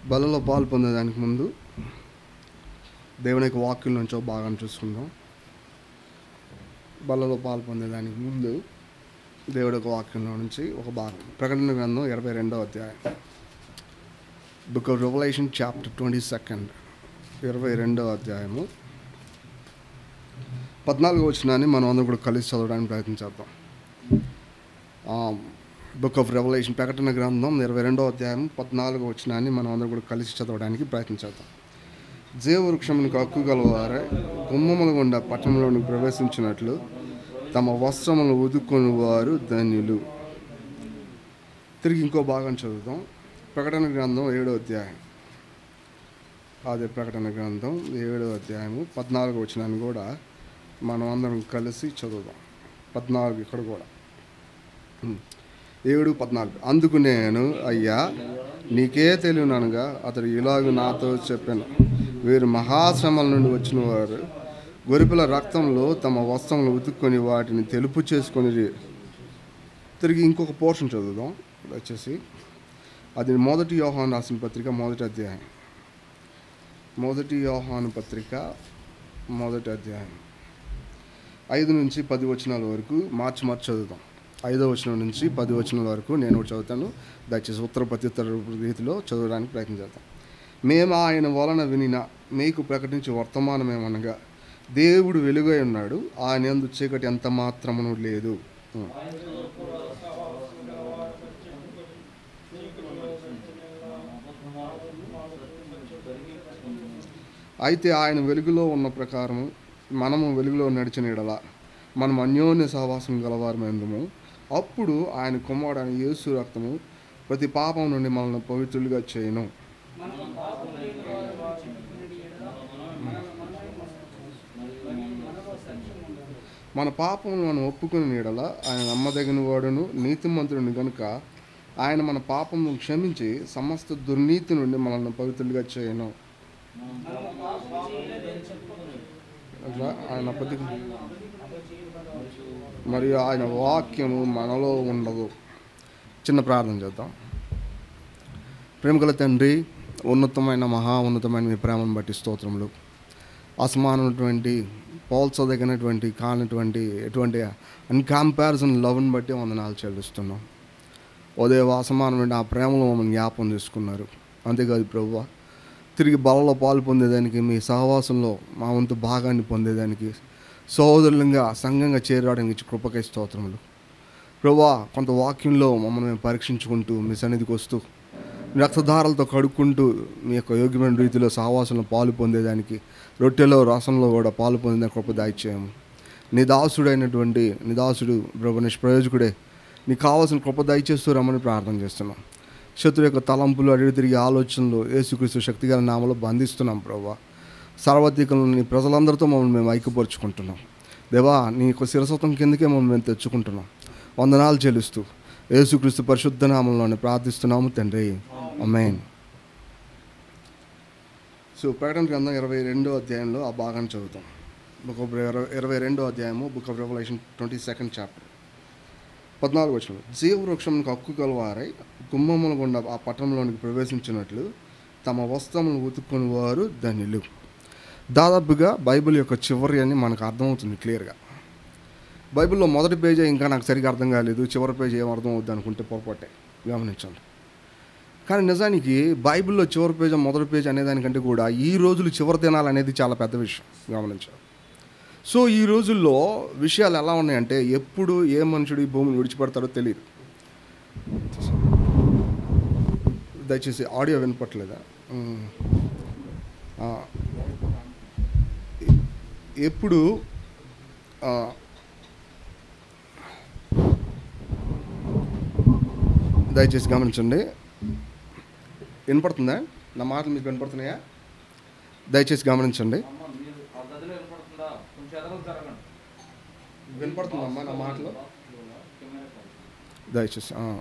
బలలో పాలు పొందేదానికి ముందు దేవుని యొక్క వాక్యం నుంచి ఒక భాగాన్ని చూసుకుందాం బలలో పాలు పొందేదానికి ముందు దేవుడి యొక్క వాక్యంలో నుంచి ఒక భాగం ప్రకటన గ్రంథం ఇరవై రెండవ అధ్యాయం book of Revelation chapter twenty second ఇరవై రెండవ అధ్యాయము పద్నాలుగు వచ్చినాన్ని మనం అందరం కూడా కలిసి చదవడానికి ప్రయత్నం చేద్దాం బుక్ ఆఫ్ రెవల్యూషన్ ప్రకటన గ్రంథం ఇరవై రెండవ అధ్యాయం పద్నాలుగు వచ్చినాన్ని మనం అందరం కూడా కలిసి చదవడానికి ప్రయత్నం చేద్దాం జీవవృక్షమునికి హక్కు గలవారే గుమ్మముల గుండా పట్టణంలోనికి ప్రవేశించినట్లు తమ వస్త్రములను ఉదుక్కొని వారు ధన్యులు తిరిగి ఇంకో భాగం చదువుదాం ప్రకటన గ్రంథం ఏడో అధ్యాయం అదే ప్రకటన గ్రంథం ఏడో అధ్యాయము పద్నాలుగు వచ్చినాన్ని కూడా మనం అందరం కలిసి చదువుదాం పద్నాలుగు ఇక్కడ కూడా ఉమ్. ఏడు పద్నాలుగు అందుకు నేను అయ్యా నీకే తెలియననగా అతడు ఇలాగ నాతో చెప్పాను వీరు మహాశ్రమల నుండి వచ్చిన వారు గొరిపిల రక్తంలో తమ వస్త్రములు ఉతుక్కొని వాటిని తెలుపు చేసుకొని తిరిగి ఇంకొక పోర్షన్ చదువుదాం వచ్చేసి అది మొదటి యోహాన్ రాసిన పత్రిక మొదటి అధ్యాయం మొదటి యోహాను పత్రిక మొదటి అధ్యాయం ఐదు నుంచి పది వచనాల వరకు మార్చి మార్చి చదువుదాం ఐదో వచనం నుంచి పది వచనాల వరకు నేను ఒకటి చదువుతాను దయచేసి ఉత్తర ప్రత్యుత్తర రీతిలో చదవడానికి ప్రయత్నం చేద్దాం మేము ఆయన వలన వినిన మీకు ప్రకటించే వర్తమానం ఏమనగా దేవుడు వెలుగై ఉన్నాడు ఆయన ఎందు చీకటి ఎంత మాత్రమును లేదు ఉం. అయితే ఆయన వెలుగులో ఉన్న ప్రకారము మనము వెలుగులో నడిచిన ఎడల మనం అన్యోన్య సహవాసం గలవారమెందుము అప్పుడు ఆయన కుమారుడైన యేసు రక్తము ప్రతి పాపం నుండి మనల్ని పవిత్రులుగా చేయను మన పాపములను మనం ఒప్పుకుని ఎడల ఆయన నమ్మదగిన వాడును నీతిమంతుడిని గనుక ఆయన మన పాపము క్షమించి సమస్త దుర్నీతి నుండి మనల్ని పవిత్రులుగా చేయను అట్లా ఆయన ప్రతి మరియు ఆయన వాక్యము మనలో ఉండదు చిన్న ప్రార్థన చేద్దాం ప్రేమగల తండ్రి ఉన్నతమైన మహా ఉన్నతమైన మీ ప్రేమను బట్టి స్తోత్రములు అసమానమైనటువంటి పోల్చదగినటువంటి కానటువంటి ఎటువంటి అన్కంపారిజన్ లవ్ని బట్టి వందనాలు చెల్లిస్తున్నాం ఉదయం అసమానమైన ఆ ప్రేమలో మమ్మల్ని జ్ఞాపం చేసుకున్నారు అంతేకాదు ప్రభువా తిరిగి బలలో పాలు పొందేదానికి మీ సహవాసంలో మా వంతు భాగాన్ని పొందేదానికి సహోదరులంగా సంఘంగా చేరడానికి ఇచ్చి కృపకై స్తోత్రములు ప్రభా కొంత వాక్యంలో మమ్మల్ని మేము పరీక్షించుకుంటూ మీ సన్నిధికి వస్తూ మీ రక్తధారలతో కడుక్కుంటూ మీ యొక్క యోగ్యమైన రీతిలో సహవాసంలో పాలు పొందేదానికి రొట్టెలో రసంలో కూడా పాలు పొందిన కృప దాయిచ్చాము నీ దాసుడైనటువంటి నీ దాసుడు ప్రభు నిష్ప్రయోజకుడే నీకు కావాల్సిన కృప దయచేస్తూ రమ్మని ప్రార్థన చేస్తున్నాం శత్రు యొక్క తలంపులు అడిగి తిరిగి ఆలోచనలు యేసుక్రీస్తు శక్తిగల నామలో బంధిస్తున్నాం ప్రభా సార్వత్రికంలో నీ ప్రజలందరితో మమ్మల్ని మేము ఐక్యపరుచుకుంటున్నాం దేవా నీ యొక్క శిరసత్వం కిందకే మమ్మల్ని మేము తెచ్చుకుంటున్నాం వందనాలు చెల్లిస్తూ యేసుక్రీస్తు పరిశుద్ధ నామంలోనే ప్రార్థిస్తున్నాము తండ్రి అమేన్ సో ప్రకటన గ్రంథం ఇరవై రెండో అధ్యాయంలో ఆ భాగాన్ని చదువుతాం బుక్ ఆఫ్ ఇరవై రెండో అధ్యాయము book of Revelation twenty second chapter పద్నాలుగు వచ్చిన జీవవృక్షంకు హక్కు గలవారై గుమ్మముల గుండా ఆ పట్టణంలోనికి ప్రవేశించినట్లు తమ వస్త్రములు ఉతుక్కుని వారు ధన్యులు దాదాపుగా బైబిల్ యొక్క చివరి అని మనకు అర్థమవుతుంది క్లియర్గా బైబిల్లో మొదటి పేజీ ఇంకా నాకు సరిగా అర్థం కాలేదు చివరి పేజీ ఏం అర్థం అవుద్ది అనుకుంటే పొరపాటే గమనించండి కానీ నిజానికి బైబిల్లో చివరి పేజీ మొదటి పేజీ అనేదానికంటే కూడా ఈ రోజులు చివరి దినాలు అనేది చాలా పెద్ద విషయం గమనించాలి సో ఈ రోజుల్లో విషయాలు ఎలా ఉన్నాయంటే ఎప్పుడు ఏ మనుషుడు ఈ భూమిని విడిచిపెడతాడో తెలియదు దయచేసి ఆడియో వినపట్లేదా ఉమ్. ఆ, ఎ- ఎప్పుడు ఆ, దయచేసి గమనించండి వినపడుతుందా నా మాటలు మీకు వినపడుతున్నాయా దయచేసి గమనించండి అమ్మ మీరు ఆ గదిలో వినపడుతుందా కొంచెం ఎదరకు జరగండి వినపడుతుందమ్మా నా మాటలు కెమెరా కాదు. దయచేసి ఆ.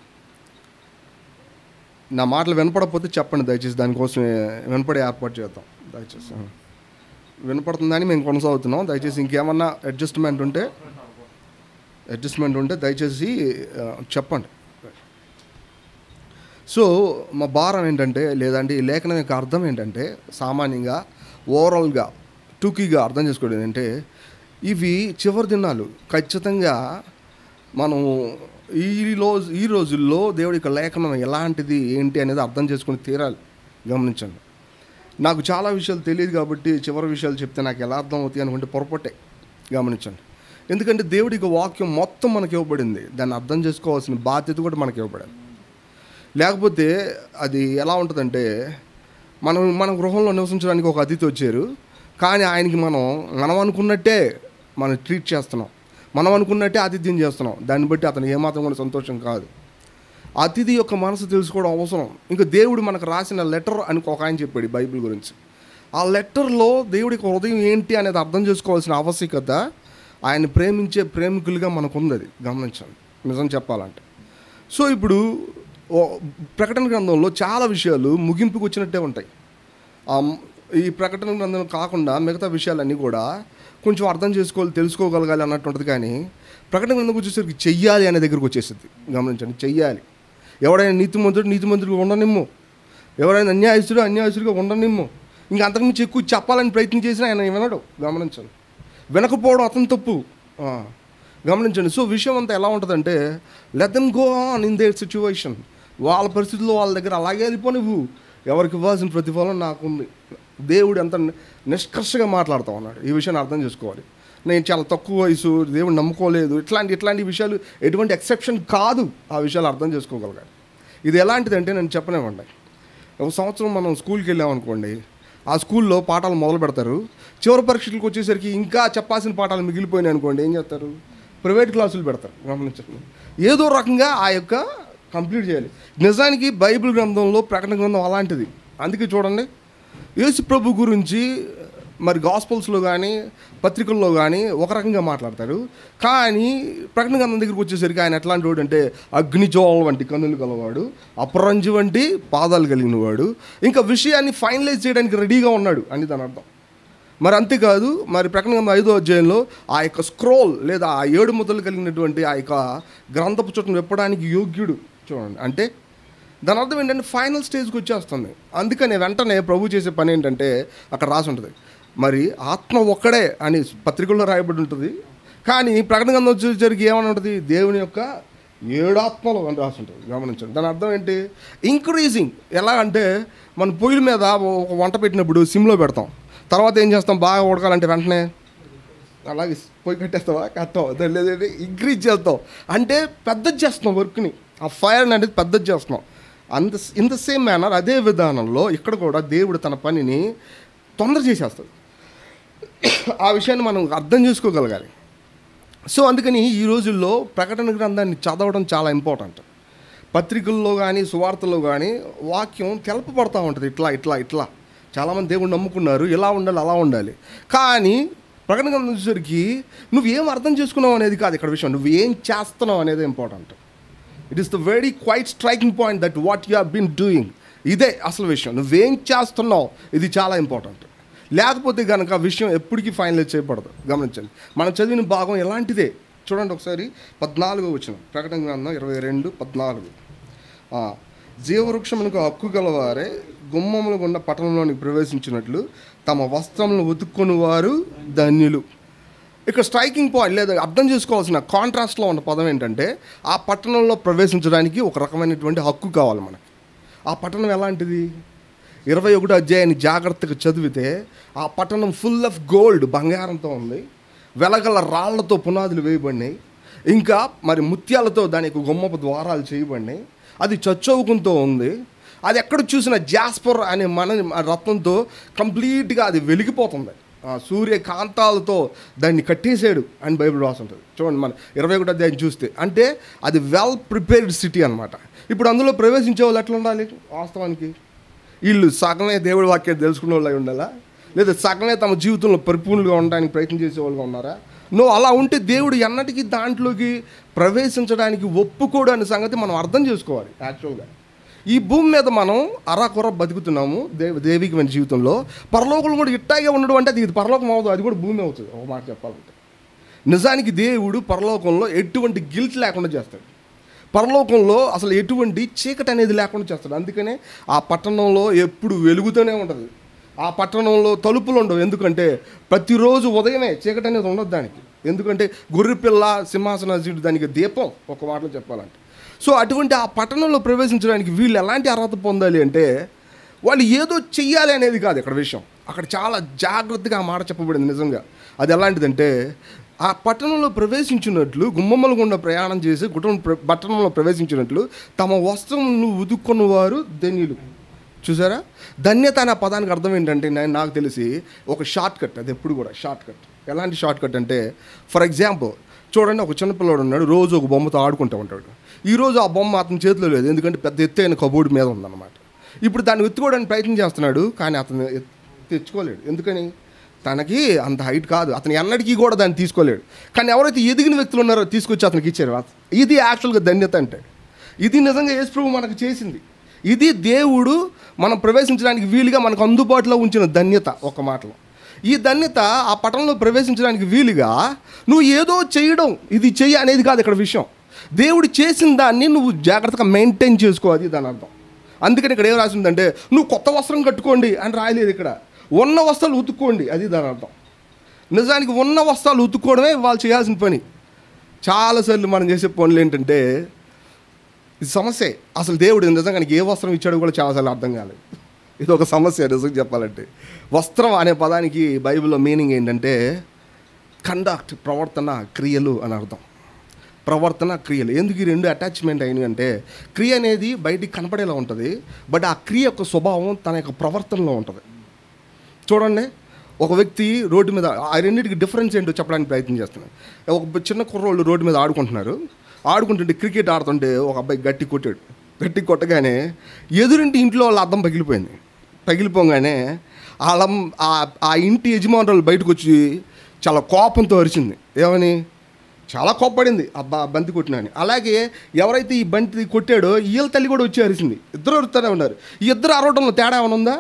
నా మాటలు వినపడకపోతే చెప్పండి దయచేసి దానికోసం వినపడే ఏర్పాటు చేద్దాం దయచేసి ఆ. వినపడుతుందని మేము కొనసాగుతున్నాం దయచేసి ఇంకేమన్నా అడ్జస్ట్మెంట్ ఉంటే అడ్జస్ట్మెంట్ ఉంటే దయచేసి ఆ, చెప్పండి సో మా భారం ఏంటంటే లేదంటే ఈ లేఖనం యొక్క అర్థం ఏంటంటే సామాన్యంగా ఓవరాల్గా టూకీగా అర్థం చేసుకోవడం ఏంటంటే ఇవి చివరి దినాలు ఖచ్చితంగా మనం ఈ రోజు ఈ రోజుల్లో దేవుడి యొక్క లేఖనం ఎలాంటిది ఏంటి అనేది అర్థం చేసుకుని తీరాలి గమనించండి నాకు చాలా విషయాలు తెలియదు కాబట్టి చివరి విషయాలు చెప్తే నాకు ఎలా అర్థం అవుతాయి అనుకుంటే పొరపట్టే గమనించండి ఎందుకంటే దేవుడికి వాక్యం మొత్తం మనకి ఇవ్వబడింది దాన్ని అర్థం చేసుకోవాల్సిన బాధ్యత కూడా మనకి ఇవ్వబడింది లేకపోతే అది ఎలా ఉంటుందంటే మనం మన గృహంలో నివసించడానికి ఒక అతిథి వచ్చారు కానీ ఆయనకి మనం మనం అనుకున్నట్టే మనం ట్రీట్ చేస్తున్నాం మనం అనుకున్నట్టే ఆతిథ్యం చేస్తున్నాం దాన్ని బట్టి అతను ఏమాత్రం కూడా సంతోషం కాదు అతిథి యొక్క మనసు తెలుసుకోవడం అవసరం ఇంకా దేవుడు మనకు రాసిన లెటర్ అని ఒక ఆయన చెప్పాడు ఈ బైబిల్ గురించి ఆ లెటర్లో దేవుడి యొక్క హృదయం ఏంటి అనేది అర్థం చేసుకోవాల్సిన ఆవశ్యకత ఆయన ప్రేమించే ప్రేమికులుగా మనకు ఉంది అది గమనించండి నిజం చెప్పాలంటే సో ఇప్పుడు ఓ- ప్రకటన గ్రంథంలో చాలా విషయాలు ముగింపుకు వచ్చినట్టే ఉంటాయి ఆ మ్- ఈ ప్రకటన గ్రంథం కాకుండా మిగతా విషయాలన్నీ కూడా కొంచెం అర్థం చేసుకోవాలి తెలుసుకోగలగాలి అన్నట్టు ఉంటుంది కానీ ప్రకటన గ్రంథం వచ్చేసరికి చెయ్యాలి అనే దగ్గరికి వచ్చేసింది గమనించండి చెయ్యాలి ఎవడైనా నీతిమంతుడు నీతిమంతుడిగా ఉండనిమ్ము ఎవరైనా అన్యాయస్తుడు అన్యాయస్తుడిగా ఉండనిమ్ము ఇంకా అంతకుమించి ఎక్కువ చెప్పాలని ప్రయత్నం చేసినా ఆయన వినడు గమనించండి వినకపోవడం అతని తప్పు ఆ, గమనించండి సో విషయం అంతా ఎలా ఉంటుందంటే let them go on in their situation వాళ్ళ పరిస్థితుల్లో వాళ్ళ దగ్గర అలాగే వెళ్ళిపో నువ్వు ఎవరికి ఇవ్వాల్సిన ప్రతిఫలం నాకుంది దేవుడు ఎంత ని- నిష్కర్షగా మాట్లాడుతూ ఉన్నాడు ఈ విషయాన్ని అర్థం చేసుకోవాలి నేను చాలా తక్కువ వయసు దేవుడు నమ్ముకోలేదు ఇట్లాంటి ఇట్లాంటి విషయాలు ఎటువంటి ఎక్సెప్షన్ కాదు ఆ విషయాలు అర్థం చేసుకోగలగాలి ఇది ఎలాంటిదంటే నేను చెప్పనివ్వండి ఒక సంవత్సరం మనం స్కూల్కి వెళ్ళామనుకోండి ఆ స్కూల్లో పాఠాలు మొదలు పెడతారు చివరి పరీక్షలకు వచ్చేసరికి ఇంకా చెప్పాల్సిన పాఠాలు మిగిలిపోయినాయి అనుకోండి ఏం చేస్తారు ప్రైవేట్ క్లాసులు పెడతారు గమనించండి ఏదో రకంగా ఆ యొక్క కంప్లీట్ చేయాలి నిజానికి బైబిల్ గ్రంథంలో ప్రకటన గ్రంథం అలాంటిది అందుకే చూడండి యేసు ప్రభు గురించి మరి గాస్పల్స్లో కానీ పత్రికల్లో కానీ ఒక రకంగా మాట్లాడతారు కానీ ప్రకటన గ్రంథం దగ్గరికి వచ్చేసరికి ఆయన ఎట్లాంటి వాడు అంటే అగ్నిజోల్ వంటి కన్నులు గలవాడు అపరంజి వంటి పాదాలు కలిగిన వాడు ఇంకా విషయాన్ని ఫైనలైజ్ చేయడానికి రెడీగా ఉన్నాడు అని దాని అర్థం మరి అంతేకాదు మరి ప్రకటన గ్రంథం ఐదో అధ్యాయంలో ఆ యొక్క స్క్రోల్ లేదా ఆ ఏడు ముద్దలు కలిగినటువంటి ఆ యొక్క గ్రంథపు చుట్టం విప్పడానికి యోగ్యుడు చూడండి అంటే దాని అర్థం ఏంటంటే ఫైనల్ స్టేజ్కి వచ్చేస్తుంది అందుకని వెంటనే ప్రభు చేసే పని ఏంటంటే అక్కడ రాసి ఉంటుంది మరి ఆత్మ ఒక్కడే అని పత్రికల్లో రాయబడి ఉంటుంది కానీ ప్రకటన గ్రంథం వచ్చేసరికి ఏమని ఉంటుంది దేవుని యొక్క ఏడు ఆత్మలు అని రాసి ఉంటుంది గమనించండి దాని అర్థం ఏంటి ఇంక్రీజింగ్ ఎలా అంటే మన పొయ్యిల మీద ఒక వంట పెట్టినప్పుడు సిమ్లో పెడతాం తర్వాత ఏం చేస్తాం బాగా ఉడకాలంటే వెంటనే అలాగే పొయ్యి కట్టేస్తావా కట్టావు దాని లేదంటే ఇంక్రీజ్ చేస్తాం అంటే పెద్దది చేస్తున్నాం వర్క్ని ఆ ఫైర్ అనేది పెద్దది చేస్తున్నాం అంత ఇన్ ద సేమ్ మేనర్ అదే విధానంలో ఇక్కడ కూడా దేవుడు తన పనిని తొందర చేసేస్తాడు ఆ విషయాన్ని మనం అర్థం చేసుకోగలగాలి సో అందుకని ఈ రోజుల్లో ప్రకటన గ్రంథాన్ని చదవడం చాలా ఇంపార్టెంట్ పత్రికల్లో కానీ సువార్తల్లో కానీ వాక్యం తెలపబడతా ఉంటుంది ఇట్లా ఇట్లా ఇట్లా చాలామంది దేవుడు నమ్ముకున్నారు ఇలా ఉండాలి అలా ఉండాలి కానీ ప్రకటన గ్రంథం వచ్చేసరికి నువ్వు ఏం అర్థం చేసుకున్నావు అనేది కాదు ఇక్కడ విషయం నువ్వు ఏం చేస్తున్నావు అనేది important it is the very quite striking point that what you been doing ఇదే అసలు విషయం నువ్వేం చేస్తున్నావు ఇది చాలా ఇంపార్టెంట్ లేకపోతే కనుక ఆ విషయం ఎప్పటికీ ఫైనలైజ్ చేయబడదు గమనించండి మనం చదివిన భాగం ఎలాంటిదే చూడండి ఒకసారి పద్నాలుగో వచ్చిన ప్రకటన గ్రంథం ఇరవై రెండు పద్నాలుగు ఆ, జీవవృక్షమునకు హక్కు గలవారే గుమ్మములు గుండ పట్టణంలోనికి ప్రవేశించినట్లు తమ వస్త్రములను ఉతుక్కొని వారు ధన్యులు ఇక్కడ స్ట్రైకింగ్ పాయింట్ లేదా అర్థం చేసుకోవాల్సిన కాంట్రాస్ట్లో ఉన్న పదం ఏంటంటే ఆ పట్టణంలో ప్రవేశించడానికి ఒక రకమైనటువంటి హక్కు కావాలి మనకి ఆ పట్టణం ఎలాంటిది ఇరవై ఒకటో అధ్యాయాన్ని జాగ్రత్తగా చదివితే ఆ పట్టణం ఫుల్ ఆఫ్ గోల్డ్ బంగారంతో ఉంది వెలగల రాళ్లతో పునాదులు వేయబడినాయి ఇంకా మరి ముత్యాలతో దానికి గుమ్మపు ద్వారాలు చేయబడినాయి అది చచ్చౌకంతో ఉంది అది ఎక్కడ చూసిన జాస్పర్ అనే మన రత్నంతో కంప్లీట్గా అది వెలిగిపోతుంది ఆ సూర్య కాంతాలతో దాన్ని కట్టేసాడు అని బైబిల్ రాసి ఉంటుంది చూడండి మన ఇరవై ఒకటి అధ్యాయం చూస్తే అంటే అది వెల్ ప్రిపేర్డ్ సిటీ అనమాట ఇప్పుడు అందులో ప్రవేశించే వాళ్ళు ఎట్లా ఉండాలి వాస్తవానికి వీళ్ళు సగమే దేవుడి వాక్యాన్ని తెలుసుకునే వాళ్ళు అయి ఉండాలా లేదా సగమే తమ జీవితంలో పరిపూర్ణులుగా ఉండడానికి ప్రయత్నం చేసే వాళ్ళుగా ఉన్నారా నో అలా ఉంటే దేవుడు ఎన్నటికీ దాంట్లోకి ప్రవేశించడానికి ఒప్పుకోడు అనే సంగతి మనం అర్థం చేసుకోవాలి యాక్చువల్గా ఈ భూమి మీద మనం అరాకొర బతుకుతున్నాము దేవ దేవికమైన జీవితంలో పరలోకం కూడా ఇట్టాగే ఉండడం అంటే అది ఇది పరలోకం అవ్వదు అది కూడా భూమి అవుతుంది ఒక మాట చెప్పాలంటే నిజానికి దేవుడు పరలోకంలో ఎటువంటి గిల్ట్ లేకుండా చేస్తాడు పరలోకంలో అసలు ఎటువంటి చీకటి అనేది లేకుండా చేస్తాడు అందుకనే ఆ పట్టణంలో ఎప్పుడు వెలుగుతూనే ఉంటుంది ఆ పట్టణంలో తలుపులు ఉండవు ఎందుకంటే ప్రతిరోజు ఉదయమే చీకటి అనేది ఉండదు దానికి ఎందుకంటే గొర్రెపిల్ల సింహాసనాసీడు దానికి దీపం ఒక మాటలో చెప్పాలంటే సో అటువంటి ఆ పట్టణంలో ప్రవేశించడానికి వీళ్ళు ఎలాంటి అర్హత పొందాలి అంటే వాళ్ళు ఏదో చెయ్యాలి అనేది కాదు ఇక్కడ విషయం అక్కడ చాలా జాగ్రత్తగా ఆ మాట చెప్పబడింది నిజంగా అది ఎలాంటిదంటే ఆ పట్టణంలో ప్రవేశించినట్లు గుమ్మమ్మల గుండా ప్రయాణం చేసి కుటుంబ ప్ర- పట్టణంలో ప్రవేశించినట్లు తమ వస్త్రములను ఉదుక్కున్న వారు ధన్యులు చూసారా ధన్యత అనే పదానికి అర్థం ఏంటంటే నేను నాకు తెలిసి ఒక షార్ట్ కట్ అది ఎప్పుడు కూడా షార్ట్ కట్ ఎలాంటి షార్ట్ కట్ అంటే ఫర్ ఎగ్జాంపుల్ చూడండి ఒక చిన్నపిల్లడు ఉన్నాడు రోజు ఒక బొమ్మతో ఆడుకుంటూ ఉంటాడు ఈ రోజు ఆ బొమ్మ అతని చేతిలో లేదు ఎందుకంటే పెద్ద ఎత్తైన కబోర్డు మీద ఉందన్నమాట ఇప్పుడు దాన్ని ఎత్తుకోవడానికి ప్రయత్నం చేస్తున్నాడు కానీ అతను ఎత్- తెచ్చుకోలేడు ఎందుకని తనకి అంత హైట్ కాదు అతను ఎన్నటికీ కూడా దాన్ని తీసుకోలేడు కానీ ఎవరైతే ఎదిగిన వ్యక్తులు ఉన్నారో తీసుకొచ్చి అతనికి ఇచ్చారు ఇది యాక్చువల్గా ధన్యత అంటే ఇది నిజంగా యేసు ప్రభు మనకు చేసింది ఇది దేవుడు మనం ప్రవేశించడానికి వీలుగా మనకు అందుబాటులో ఉంచిన ధన్యత ఒక మాటలో ఈ ధన్యత ఆ పట్టణంలో ప్రవేశించడానికి వీలుగా నువ్వు ఏదో చేయడం ఇది చెయ్యి అనేది కాదు ఇక్కడ విషయం దేవుడు చేసిన దాన్ని నువ్వు జాగ్రత్తగా మెయింటైన్ చేసుకో అది దాని అర్థం అందుకని ఇక్కడ ఏం రాసిందంటే నువ్వు కొత్త వస్త్రం కట్టుకోండి అని రాయలేదు ఇక్కడ ఉన్న వస్త్రాలు ఉతుక్కోండి అది దాని అర్థం నిజానికి ఉన్న వస్త్రాలు ఉతుక్కోవడమే వాళ్ళు చేయాల్సిన పని చాలాసార్లు మనం చేసే పనులు ఏంటంటే ఇది సమస్య అసలు దేవుడు నిజంగా ఆయనకి ఏ వస్త్రం ఇచ్చాడో కూడా చాలాసార్లు అర్థం కాలేదు ఇది ఒక సమస్య నిజంగా చెప్పాలంటే వస్త్రం అనే పదానికి బైబిల్లో మీనింగ్ ఏంటంటే కండక్ట్ ప్రవర్తన క్రియలు అని అర్థం ప్రవర్తన క్రియలు ఎందుకు ఈ రెండు అటాచ్మెంట్ అయినవి అంటే క్రియ అనేది బయటికి కనపడేలా ఉంటుంది బట్ ఆ క్రియ యొక్క స్వభావం తన యొక్క ప్రవర్తనలో ఉంటుంది చూడండి ఒక వ్యక్తి రోడ్డు మీద ఆ రెండింటికి డిఫరెన్స్ ఏంటో చెప్పడానికి ప్రయత్నం చేస్తున్నాను ఒక చిన్న కుర్రోళ్ళు రోడ్డు మీద ఆడుకుంటున్నారు ఆడుకుంటుంటే క్రికెట్ ఆడుతుంటే ఒక అబ్బాయి గట్టి కొట్టాడు గట్టి కొట్టగానే ఎదురింటి ఇంట్లో వాళ్ళ అద్దం పగిలిపోయింది పగిలిపోగానే వాళ్ళ అమ్- ఆ- ఆ ఇంటి యజమానురాలు బయటకు వచ్చి చాలా కోపంతో అరిచింది ఏమని చాలా కోప్పడింది అబ్బా బంతి కొట్టినని అలాగే ఎవరైతే ఈ బంతి కొట్టాడో వీళ్ళ తల్లి కూడా వచ్చి అరిసింది ఇద్దరు అరుస్తూనే ఉన్నారు ఈ ఇద్దరు అరవడంలో తేడా ఏమైనా ఉందా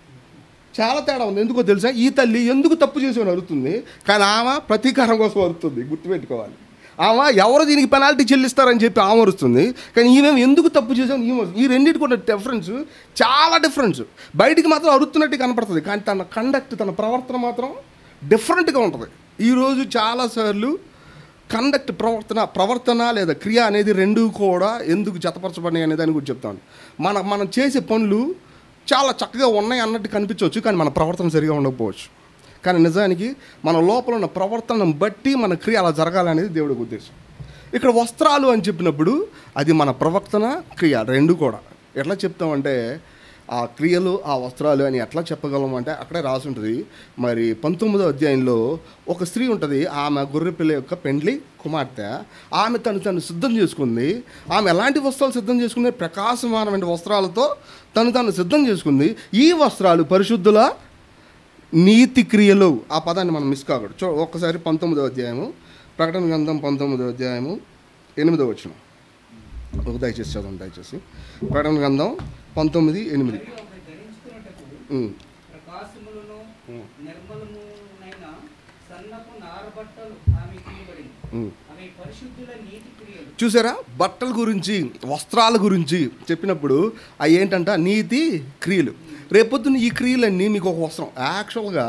చాలా తేడా ఉంది ఎందుకో తెలుసా ఈ తల్లి ఎందుకు తప్పు చేసి అరుతుంది కానీ ఆమె ప్రతీకారం కోసం అరుస్తుంది గుర్తుపెట్టుకోవాలి ఆమె ఎవరు దీనికి పెనాల్టీ చెల్లిస్తారని చెప్పి ఆమె అరుస్తుంది కానీ ఈమె ఎందుకు తప్పు చేసాం ఈమె ఈ రెండింటికి ఉన్న డిఫరెన్స్ చాలా డిఫరెన్స్ బయటికి మాత్రం అరుతున్నట్టు కనపడుతుంది కానీ తన కండక్ట్ తన ప్రవర్తన మాత్రం డిఫరెంట్గా ఉంటుంది ఈరోజు చాలాసార్లు కండక్ట్ ప్రవర్తన ప్రవర్తన లేదా క్రియ అనేది రెండు కూడా ఎందుకు జతపరచబడినాయి అనే దాని గురించి చెప్తాను మన మనం చేసే పనులు చాలా చక్కగా ఉన్నాయి అన్నట్టు కనిపించవచ్చు కానీ మన ప్రవర్తన సరిగా ఉండకపోవచ్చు కానీ నిజానికి మన లోపల ఉన్న ప్రవర్తనను బట్టి మన క్రియ అలా జరగాలనేది దేవుడికి ఉద్దేశం ఇక్కడ వస్త్రాలు అని చెప్పినప్పుడు అది మన ప్రవర్తన క్రియ రెండు కూడా ఎట్లా చెప్తామంటే ఆ క్రియలు ఆ వస్త్రాలు అని ఎట్లా చెప్పగలం అంటే అక్కడే రాసి ఉంటుంది మరి పంతొమ్మిదో అధ్యాయంలో ఒక స్త్రీ ఉంటుంది ఆమె గొర్రెపిల్ల యొక్క పెండ్లి కుమార్తె ఆమె తను తను సిద్ధం చేసుకుంది ఆమె ఎలాంటి వస్త్రాలు సిద్ధం చేసుకుంది ప్రకాశమానమైన వస్త్రాలతో తను తను సిద్ధం చేసుకుంది ఈ వస్త్రాలు పరిశుద్ధుల నీతి క్రియలు ఆ పదాన్ని మనం మిస్ కాకూడదు చూ ఒక్కసారి పంతొమ్మిదో అధ్యాయము ప్రకటన గ్రంథం పంతొమ్మిదో అధ్యాయము ఎనిమిదో వచ్చిన ఒక దయచేసి చదవండి దయచేసి ప్రకటన గ్రంథం పంతొమ్మిది ఎనిమిది మరియు ఆమె ధరించుకున్నటకు ఉమ్, ప్రకాశములను ఉమ్, నిర్మలమునైన సన్నపు నారబట్టలు ఆమె తీయబడింది ఉమ్. ఆమె పరిశుద్ధుల నీతి క్రియలు చూసారా బట్టల గురించి వస్త్రాల గురించి చెప్పినప్పుడు అవి ఏంటంట నీతి క్రియలు రేపొద్దున ఈ క్రియలన్నీ మీకు ఒక వస్త్రం యాక్చువల్గా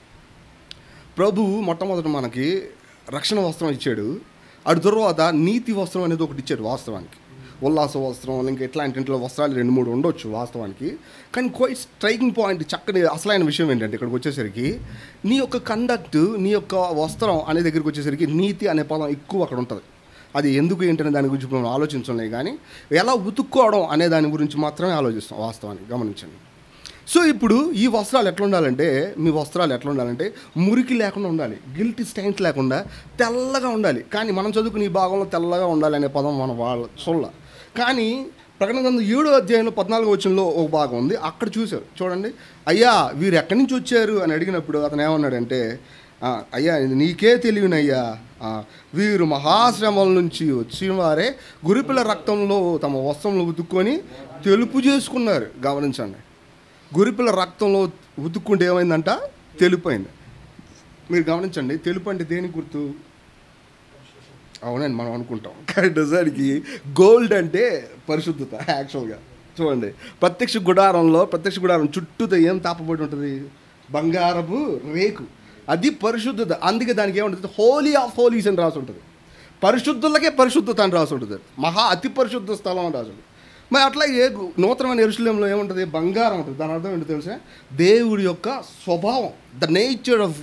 ప్రభు మొట్టమొదట మనకి రక్షణ వస్త్రం ఇచ్చాడు అటు తర్వాత నీతి వస్త్రం అనేది ఒకటి ఇచ్చాడు వాస్తవానికి ఉల్లాస వస్త్రం ఇంకా ఇట్లాంటి ఇంట్లో వస్త్రాలు రెండు మూడు ఉండొచ్చు వాస్తవానికి కానీ క్వైట్ స్ట్రైకింగ్ పాయింట్ చక్కని అసలైన విషయం ఏంటంటే ఇక్కడికి వచ్చేసరికి నీ యొక్క కండక్ట్ నీ యొక్క వస్త్రం అనే దగ్గరికి వచ్చేసరికి నీతి అనే పదం ఎక్కువ అక్కడ ఉంటుంది అది ఎందుకు ఏంటనే దాని గురించి మనం ఆలోచించలే కానీ ఎలా ఉతుక్కోవడం అనే దాని గురించి మాత్రమే ఆలోచిస్తాం వాస్తవానికి గమనించండి సో ఇప్పుడు ఈ వస్త్రాలు ఎట్లా ఉండాలంటే మీ వస్త్రాలు ఎట్లా ఉండాలంటే మురికి లేకుండా ఉండాలి గిల్టీ స్టైన్స్ లేకుండా తెల్లగా ఉండాలి కానీ మనం చదువుకుని ఈ భాగంలో తెల్లగా ఉండాలి అనే పదం మన వాళ్ళ సొల్ల కానీ ప్రకటన గ్రంథం ఏడో అధ్యాయంలో పద్నాలుగు వచనంలో ఒక భాగం ఉంది అక్కడ చూశారు చూడండి అయ్యా వీరు ఎక్కడి నుంచి వచ్చారు అని అడిగినప్పుడు అతను ఏమన్నాడంటే "ఆ, అయ్యా ఇది నీకే తెలియనయ్యా ఆ, వీరు మహాశ్రమల నుంచి వచ్చిన వారే గురిపిల్ల రక్తంలో తమ వస్త్రంలో ఉతుక్కొని తెలుపు చేసుకున్నారు గమనించండి గురిపిల్ల రక్తంలో ఉతుక్కుంటే ఏమైందంట తెలుపు అయింది మీరు గమనించండి తెలుపు అంటే దేని గుర్తు అవునండి మనం అనుకుంటాం కానీ నిజానికి గోల్డ్ అంటే పరిశుద్ధత యాక్చువల్గా చూడండి ప్రత్యక్ష గుడారంలో ప్రత్యక్ష గుడారం చుట్టూతో ఏం తాపబడి ఉంటుంది బంగారపు రేకు అది పరిశుద్ధత అందుకే దానికి ఏముంటుంది హోలీ ఆఫ్ హోలీస్ అని రాసి ఉంటుంది పరిశుద్ధులకే పరిశుద్ధత అని రాసి ఉంటుంది మహా అతి పరిశుద్ధ స్థలం అని రాసి ఉంటుంది మరి అట్లాగే గు- నూతనమైన ఎరుసలేంలో ఏముంటుంది బంగారం ఉంటుంది దాని అర్థం ఏంటో తెలుసా దేవుడి యొక్క స్వభావం ద నేచర్ ఆఫ్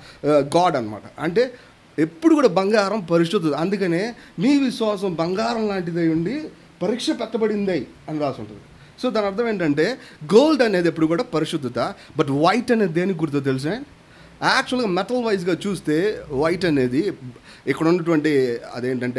గాడ్ అన్నమాట అంటే ఎప్పుడు కూడా బంగారం పరిశుద్ధత అందుకనే మీ విశ్వాసం బంగారం లాంటిది అయి ఉండి పరీక్ష పెట్టబడింది అని రాసి ఉంటుంది సో దాని అర్థం ఏంటంటే గోల్డ్ అనేది ఎప్పుడు కూడా పరిశుద్ధత బట్ వైట్ అనేది దేనికి గుర్తో తెలుసా యాక్చువల్గా మెటల్ వైజ్గా చూస్తే వైట్ అనేది ఇక్కడ ఉన్నటువంటి అదేంటంటే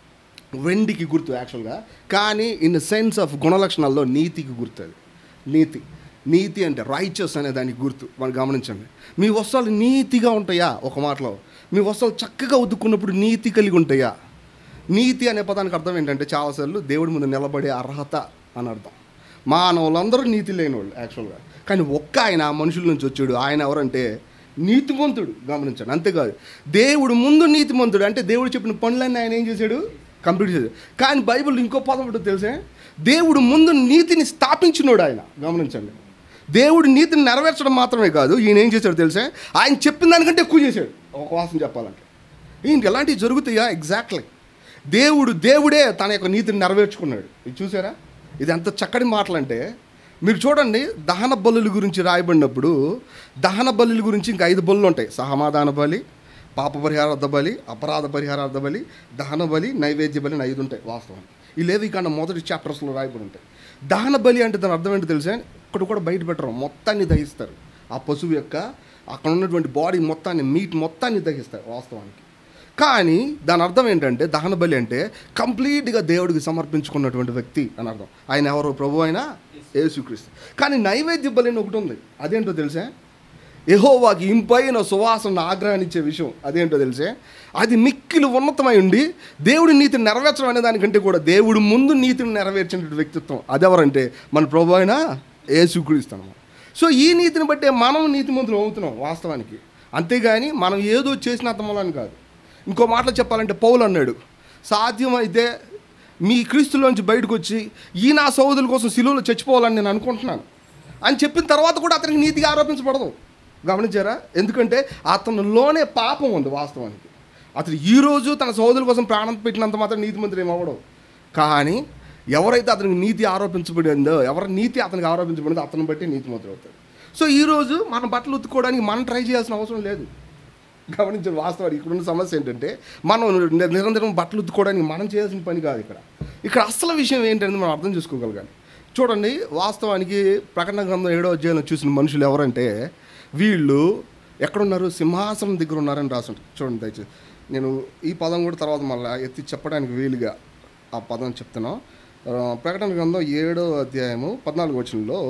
వెండికి గుర్తు యాక్చువల్గా కానీ ఇన్ ద సెన్స్ ఆఫ్ గుణలక్షణాల్లో నీతికి గుర్తు అది నీతి నీతి అంటే రైచస్ అనే దానికి గుర్తు మనం గమనించండి మీ వస్త్రాలు నీతిగా ఉంటాయా ఒక మాటలో మీ వస్త్రాలు చక్కగా ఉద్దుకున్నప్పుడు నీతి కలిగి ఉంటాయా నీతి అనే పదానికి అర్థం ఏంటంటే చాలాసార్లు దేవుడి ముందు నిలబడే అర్హత అని అర్థం మానవులందరూ నీతి లేని వాళ్ళు యాక్చువల్గా కానీ ఒక్క ఆయన ఆ మనుషుల నుంచి వచ్చాడు ఆయన ఎవరంటే నీతిమంతుడు గమనించండి అంతేకాదు దేవుడు ముందు నీతిమంతుడు అంటే దేవుడు చెప్పిన పనులన్నీ ఆయన ఏం చేశాడు కంప్లీట్ చేశాడు కానీ బైబిల్ ఇంకో పదం ఉంటుంది తెలుసా దేవుడు ముందు నీతిని స్థాపించినోడు ఆయన గమనించండి దేవుడు నీతిని నెరవేర్చడం మాత్రమే కాదు ఈయన ఏం చేశాడు తెలుసా ఆయన చెప్పిన దానికంటే ఎక్కువ చేశాడు ఒక వాసన చెప్పాలంటే ఈయనకి ఎలాంటివి జరుగుతాయా ఎగ్జాక్ట్లీ దేవుడు దేవుడే తన యొక్క నీతిని నెరవేర్చుకున్నాడు ఇది చూసారా ఇది ఎంత చక్కటి మాటలంటే మీరు చూడండి దహన బలుల గురించి రాయబడినప్పుడు దహన బలుల గురించి ఇంకా ఐదు బలులు ఉంటాయి సమాధాన బలి పాప పరిహారార్థ బలి అపరాధ పరిహారార్థ బలి దహన బలి నైవేద్య బలి అని ఐదు ఉంటాయి వాస్తవం ఈ లేవి కన్నా మొదటి చాప్టర్స్లో రాయబడి ఉంటాయి దహన బలి అంటే దాని అర్థం ఏంటో తెలుసా ఇక్కడ కూడా బయట పెట్టరు మొత్తాన్ని దహిస్తారు ఆ పశువు యొక్క అక్కడ ఉన్నటువంటి బాడీ మొత్తాన్ని మీట్ మొత్తాన్ని దహిస్తారు వాస్తవానికి కానీ దాని అర్థం ఏంటంటే దహన బలి అంటే కంప్లీట్గా దేవుడికి సమర్పించుకున్నటువంటి వ్యక్తి అని అర్థం ఆయన ఎవరు ప్రభు అయినా యేసుక్రీస్తు కానీ నైవేద్య బలి అని ఒకటి ఉంది అదేంటో తెలుసా యెహోవాకి ఇంపైన సువాసన ఆగ్రహించే విషయం అదేంటో తెలిసే అది మిక్కిలి ఉన్నతమై ఉండి దేవుడి నీతిని నెరవేర్చడం అనే దానికంటే కూడా దేవుడు ముందు నీతిని నెరవేర్చిన వ్యక్తిత్వం అదెవరంటే మన ప్రభు అయినా యేసుక్రీస్తాను సో ఈ నీతిని బట్టే మనం నీతిమంతులు అవుతున్నాం వాస్తవానికి అంతేగాని మనం ఏదో చేసినంత మూలని కాదు ఇంకో మాటలో చెప్పాలంటే పౌలు అన్నాడు సాధ్యమైతే మీ క్రీస్తులోంచి బయటకు వచ్చి ఈ నా సోదరుల కోసం సిలువలో చచ్చిపోవాలని నేను అనుకుంటున్నాను అని చెప్పిన తర్వాత కూడా అతనికి నీతిగా ఆరోపించబడదు గమనించారా ఎందుకంటే అతనిలోనే పాపం ఉంది వాస్తవానికి అతను ఈ రోజు తన సోదరుల కోసం ప్రాణం పెట్టినంత మాత్రం నీతిమంతుడు ఏమవ్వడం కానీ ఎవరైతే అతనికి నీతి ఆరోపించబడిందో ఎవరి నీతి అతనికి ఆరోపించబడిందో అతను బట్టి నీతిమంతుడు అవుతాడు సో ఈరోజు మన బట్టలు ఉతుక్కోవడానికి మనం ట్రై చేయాల్సిన అవసరం లేదు గమనించిన వాస్తవానికి ఇక్కడ ఉన్న సమస్య ఏంటంటే మనం ని- నిరంతరం బట్టలు ఉత్తుకోవడానికి మనం చేయాల్సిన పని కాదు ఇక్కడ ఇక్కడ అసలు విషయం ఏంటనేది మనం అర్థం చేసుకోగలగాలి చూడండి వాస్తవానికి ప్రకటన గ్రంథం ఏడో అధ్యాయంలో చూసిన మనుషులు ఎవరంటే వీళ్ళు ఎక్కడున్నారు సింహాసనం దగ్గర ఉన్నారని రాసుంటారు చూడండి దయచేసి నేను ఈ పదం కూడా తర్వాత మళ్ళీ ఎత్తి చెప్పడానికి వీలుగా ఆ పదం చెప్తున్నాను ఆ, ప్రకటన గ్రంథం ఏడో అధ్యాయము పద్నాలుగు వచనంలో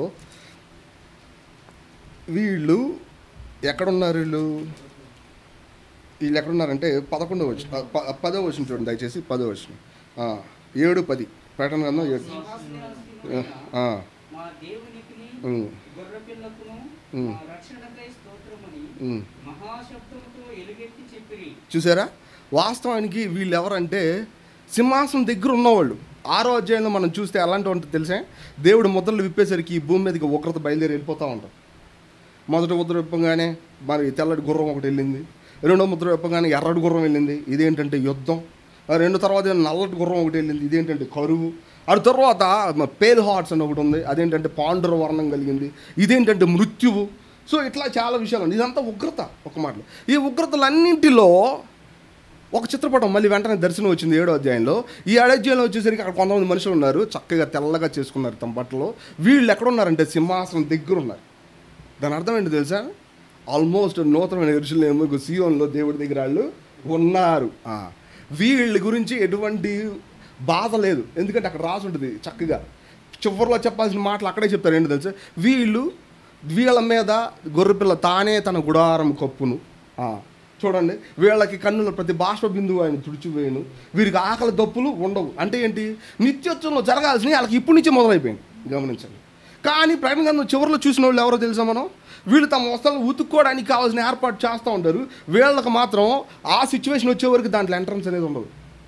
వీళ్ళు ఎక్కడున్నారు వీళ్ళు వీళ్ళు ఎక్కడున్నారంటే పదకొండో వచ్చిన ప- పదో వచ్చిన చూడండి దయచేసి పదో వచ్చిన ఏడు పది ప్రకటన గ్రంథం ఏడు సింహాసనాసీనుడైన ఆ, మా దేవునికిని ఉమ్, గొర్రెపిల్లకును ఉమ్. మా రక్షణకై స్తోత్రమని ఉమ్. మహాశబ్దముతో ఎలుగెత్తి చెప్పిరి చూసారా వాస్తవానికి వీళ్ళు ఎవరంటే సింహాసనం దగ్గర ఉన్నవాళ్ళు ఆరో అధ్యాయంలో మనం చూస్తే ఎలాంటి ఉంటుంది తెలుసా దేవుడు ముద్రలు విప్పేసరికి ఈ భూమి మీదకి ఉగ్రత బయలుదేరి వెళ్ళిపోతూ ఉంటాం మొదటి ముద్ర విప్పగానే మరి తెల్లటి గుర్రం ఒకటి వెళ్ళింది రెండో ముద్ర విప్పగానే ఎర్రటి గుర్రం వెళ్ళింది ఇదేంటంటే యుద్ధం ఆ రెండు తర్వాత ఏమో నల్లటి గుర్రం ఒకటి వెళ్ళింది ఇదేంటంటే కరువు ఆ తర్వాత మ- పేల్ హార్ట్స్ అని ఒకటి ఉంది అదేంటంటే పాండుర వర్ణం కలిగింది ఇదేంటంటే మృత్యువు సో ఇట్లా చాలా విషయాలు ఉన్నాయి ఇదంతా ఉగ్రత ఒక మాటలో ఈ ఉగ్రతలన్నింటిలో ఒక చిత్రపటం మళ్ళీ వెంటనే దర్శనం వచ్చింది ఏడో అధ్యాయంలో ఈ ఏడో అధ్యాయంలో వచ్చేసరికి అక్కడ కొంతమంది మనుషులు ఉన్నారు చక్కగా తెల్లగా చేసుకున్నారు తమ బట్టలు వీళ్ళు ఎక్కడ ఉన్నారంటే సింహాసనం దగ్గర ఉన్నారు దాని అర్థం ఏంటి తెలుసా ఆల్మోస్ట్ నూతనమైన ఎరుసలేము సియోన్లో దేవుడి దగ్గర వాళ్ళు ఉన్నారు ఆ. వీళ్ళ గురించి ఎటువంటి బాధ లేదు ఎందుకంటే అక్కడ రాసి ఉంటుంది చక్కగా చివరిలో చెప్పాల్సిన మాటలు అక్కడే చెప్తారు ఏంటి తెలుసా వీళ్ళు వీళ్ళ మీద గొర్రెపిల్ల తానే తన గుడారం కప్పును ఆ. చూడండి వీళ్ళకి కన్నుల ప్రతి బాష్ప బిందువు ఆయన తుడిచివేయను వీరికి ఆకలి దప్పులు ఉండవు అంటే ఏంటి నిత్యోత్సవంలో జరగాల్సినవి వాళ్ళకి ఇప్పటి నుంచి మొదలైపోయింది గమనించండి కానీ ప్రకటన గ్రంథం చివరిలో చూసిన వాళ్ళు ఎవరో తెలుసా మనం వీళ్ళు తమ వస్త్రాలు ఉతుక్కోవడానికి కావాల్సిన ఏర్పాటు చేస్తూ ఉంటారు వీళ్ళకి మాత్రం ఆ సిచ్యువేషన్ వచ్చే వరకు దాంట్లో ఎంట్రన్స్ అనేది ఉండదు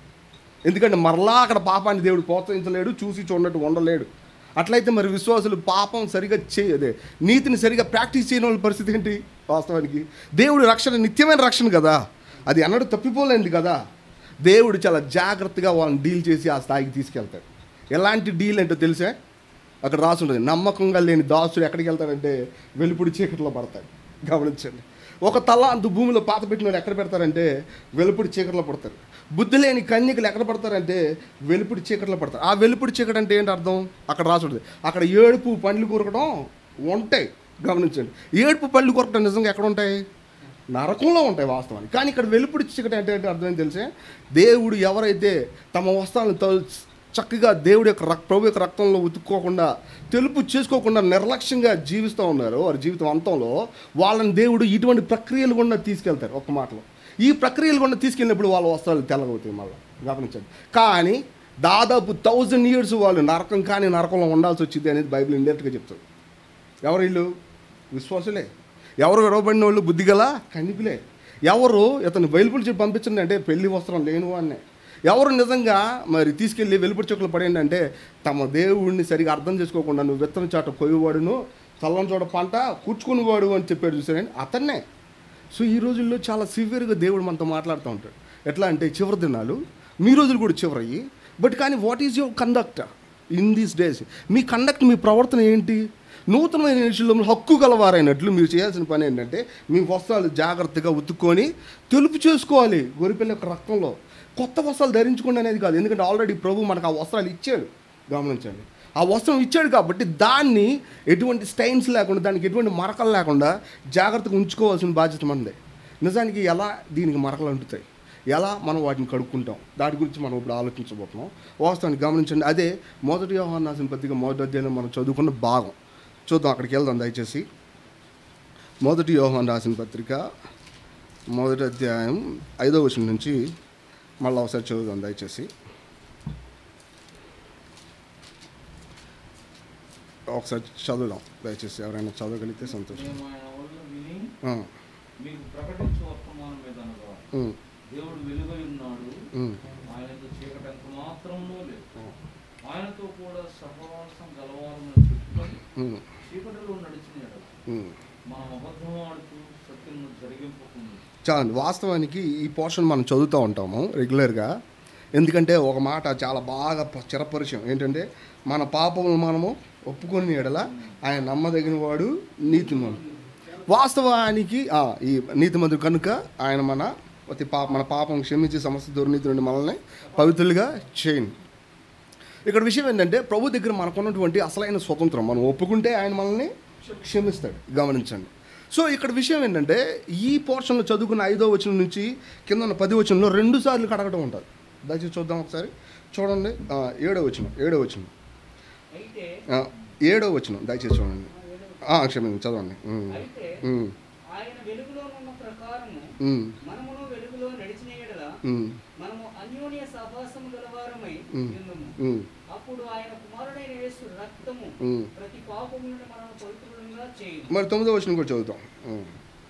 ఎందుకంటే మరలా అక్కడ పాపాన్ని దేవుడు ప్రోత్సహించలేడు చూసి చూడనట్టు ఉండలేడు అట్లయితే మరి విశ్వాసులు పాపం సరిగా చే అదే నీతిని సరిగా ప్రాక్టీస్ చేయని వాళ్ళ పరిస్థితి ఏంటి వాస్తవానికి దేవుడి రక్షణ నిత్యమైన రక్షణ కదా అది అన్నడు తప్పిపోలేంది కదా దేవుడు చాలా జాగ్రత్తగా వాళ్ళని డీల్ చేసి ఆ స్థాయికి తీసుకెళ్తాడు ఎలాంటి డీల్ ఏంటో తెలిసే అక్కడ రాసి ఉంటుంది నమ్మకంగా లేని దాసుడు ఎక్కడికి వెళ్తాడంటే వెలుపుడి చీకట్లో పడతాడు గమనించండి ఒక తల అంత భూమిలో పాత పెట్టిన వాళ్ళు ఎక్కడ పెడతారంటే వెలుపుడి చీకట్లో పడతారు బుద్ధి లేని కన్యకలు ఎక్కడ పడతారంటే వెలుపుడి చీకట్లో పడతారు ఆ వెలుపుడి చీకటి అంటే ఏంటి అర్థం అక్కడ రాసి ఉంటుంది అక్కడ ఏడుపు పండ్లు కొరకడం ఉంటాయి గమనించండి ఏడుపు పళ్ళు కొరకడం నిజంగా ఎక్కడ ఉంటాయి నరకంలో ఉంటాయి వాస్తవానికి కానీ ఇక్కడ వెలుపుడి చీకటి అంటే ఏంటి అర్థం తెలిసే దేవుడు ఎవరైతే తమ వస్త్రాలను త- చక్కగా దేవుడి యొక్క రక్ ప్రభు యొక్క రక్తంలో ఉతుక్కోకుండా తెలుపు చేసుకోకుండా నిర్లక్ష్యంగా జీవిస్తూ ఉన్నారు వారి జీవితం అంతంలో వాళ్ళని దేవుడు ఇటువంటి ప్రక్రియలు గుండా తీసుకెళ్తారు ఒక్క మాటలో ఈ ప్రక్రియలు గుండా తీసుకెళ్ళినప్పుడు వాళ్ళ వస్త్రాలు తెల్లగవుతాయి మళ్ళీ గమనించండి కానీ దాదాపు థౌజండ్ ఇయర్స్ వాళ్ళు నరకం కానీ నరకంలో ఉండాల్సి వచ్చింది అనేది బైబిల్ ఇండైరెక్ట్గా చెప్తుంది ఎవరు వీళ్ళు విశ్వాసులే ఎవరు విడవబడిన వాళ్ళు బుద్ధిగల కనిపిలే ఎవరు ఇతను వెలుపులు చెప్పి పంపించండి అంటే పెళ్లి వస్త్రం లేని వాడినే ఎవరు నిజంగా మరి తీసుకెళ్ళి వెలుపుడి చెక్కులు పడేయండి అంటే తమ దేవుడిని సరిగా అర్థం చేసుకోకుండా నువ్వు విత్తన చాట కొయ్యవాడును చల్లని చోట పంట కూర్చుకునేవాడు అని చెప్పాడు చూసారండి అతన్నే సో ఈ రోజుల్లో చాలా సివియర్గా దేవుడు మనతో మాట్లాడుతూ ఉంటాడు ఎట్లా అంటే చివరి దినాలు మీ రోజులు కూడా చివరయ్యి బట్ కానీ what is your conduct in these days మీ కండక్ట్ మీ ప్రవర్తన ఏంటి నూతనమైన విషయంలో హక్కు గలవారైనట్లు మీరు చేయాల్సిన పని ఏంటంటే మీ వస్త్రాలు జాగ్రత్తగా ఉతుక్కొని తెలుపు చేసుకోవాలి గొరిపిల్ల యొక్క రక్తంలో కొత్త వస్త్రాలు ధరించుకోండి అనేది కాదు ఎందుకంటే ఆల్రెడీ ప్రభు మనకు ఆ వస్త్రాలు ఇచ్చాడు గమనించండి ఆ వస్త్రం ఇచ్చాడు కాబట్టి దాన్ని ఎటువంటి స్టైన్స్ లేకుండా దానికి ఎటువంటి మరకలు లేకుండా జాగ్రత్తగా ఉంచుకోవాల్సిన బాధ్యత మనదే నిజానికి ఎలా దీనికి మరకలు అంటుతాయి ఎలా మనం వాటిని కడుక్కుంటాం దాని గురించి మనం ఇప్పుడు ఆలోచించబోతున్నాం వాస్తవానికి గమనించండి అదే మొదటి వ్యవహారం రాసిన పత్రిక మొదటి అధ్యాయం మనం చదువుకున్న భాగం చూద్దాం అక్కడికి వెళ్దాం దయచేసి మొదటి యోహాన్ రాసిన పత్రిక మొదటి అధ్యాయం ఐదో వచనం నుంచి మళ్ళీ ఒకసారి చదువుదాం దయచేసి ఒకసారి చదువుదాం దయచేసి ఎవరైనా చదవగలిగితే సంతోషం మేము ఆయన వల్ల విని ఆ, మీకు ప్రకటించే వర్తమానం మీద అనగా ఉమ్, దేవుడు వెలుగై ఉన్నాడు ఉమ్, ఆయనతో చీకటి ఎంత మాత్రమూ లేదు ఆ, ఆయనతో కూడా సహవాసం గలవారని చెప్పుకొని ఉమ్, చీకటిలో నడిచిన ఎడల ఉమ్. మనం అబద్ధం ఆడుతూ సత్యం జరిగింపకుండా చాలండి వాస్తవానికి ఈ పోర్షన్ మనం చదువుతూ ఉంటాము రెగ్యులర్గా ఎందుకంటే ఒక మాట చాలా బాగా ప- చిరపరిచయం ఏంటంటే మన పాపములు మనము ఒప్పుకొని ఎడల ఆయన నమ్మదగిన వాడు నీతిమంతుడు వాస్తవానికి ఆ, ఈ నీతిమంతుడు కనుక ఆయన మన ప్రతి పాప మన పాపం క్షమించి సమస్త దుర్నీతి నుండి మనల్ని పవిత్రులుగా చేయండి ఇక్కడ విషయం ఏంటంటే ప్రభు దగ్గర మనకున్నటువంటి అసలైన స్వతంత్రం మనం ఒప్పుకుంటే ఆయన మనల్ని క్షమిస్తాడు గమనించండి సో ఇక్కడ విషయం ఏంటంటే ఈ పోర్షన్లో చదువుకున్న ఐదో వచనం నుంచి కింద ఉన్న పది వచనంలో రెండు సార్లు కడగడం ఉంటుంది దయచేసి చూద్దాం ఒకసారి చూడండి ఆ, ఏడో వచనం ఏడో వచనం అయితే ఆ, ఏడో వచనం దయచేసి చూడండి ఆ, క్షమించండి చదవండి ఉమ్, అయితే ఉమ్, ఆయన వెలుగులోనున్న ప్రకారము ఉమ్, మనమును వెలుగులో నడిచిన ఎడల ఉమ్, మనము అన్యోన్య సహవాసము గలవారమై ఉమ్. ఉందుము ఉమ్, అప్పుడు ఆయన కుమారుడైన యేసు రక్తము ఉమ్. ప్రతి పాపము నుండి మనము పవిత్రులంగా చేయదు మరి తొమ్మిదో వచనం కూడా చదువుతాం ఉమ్.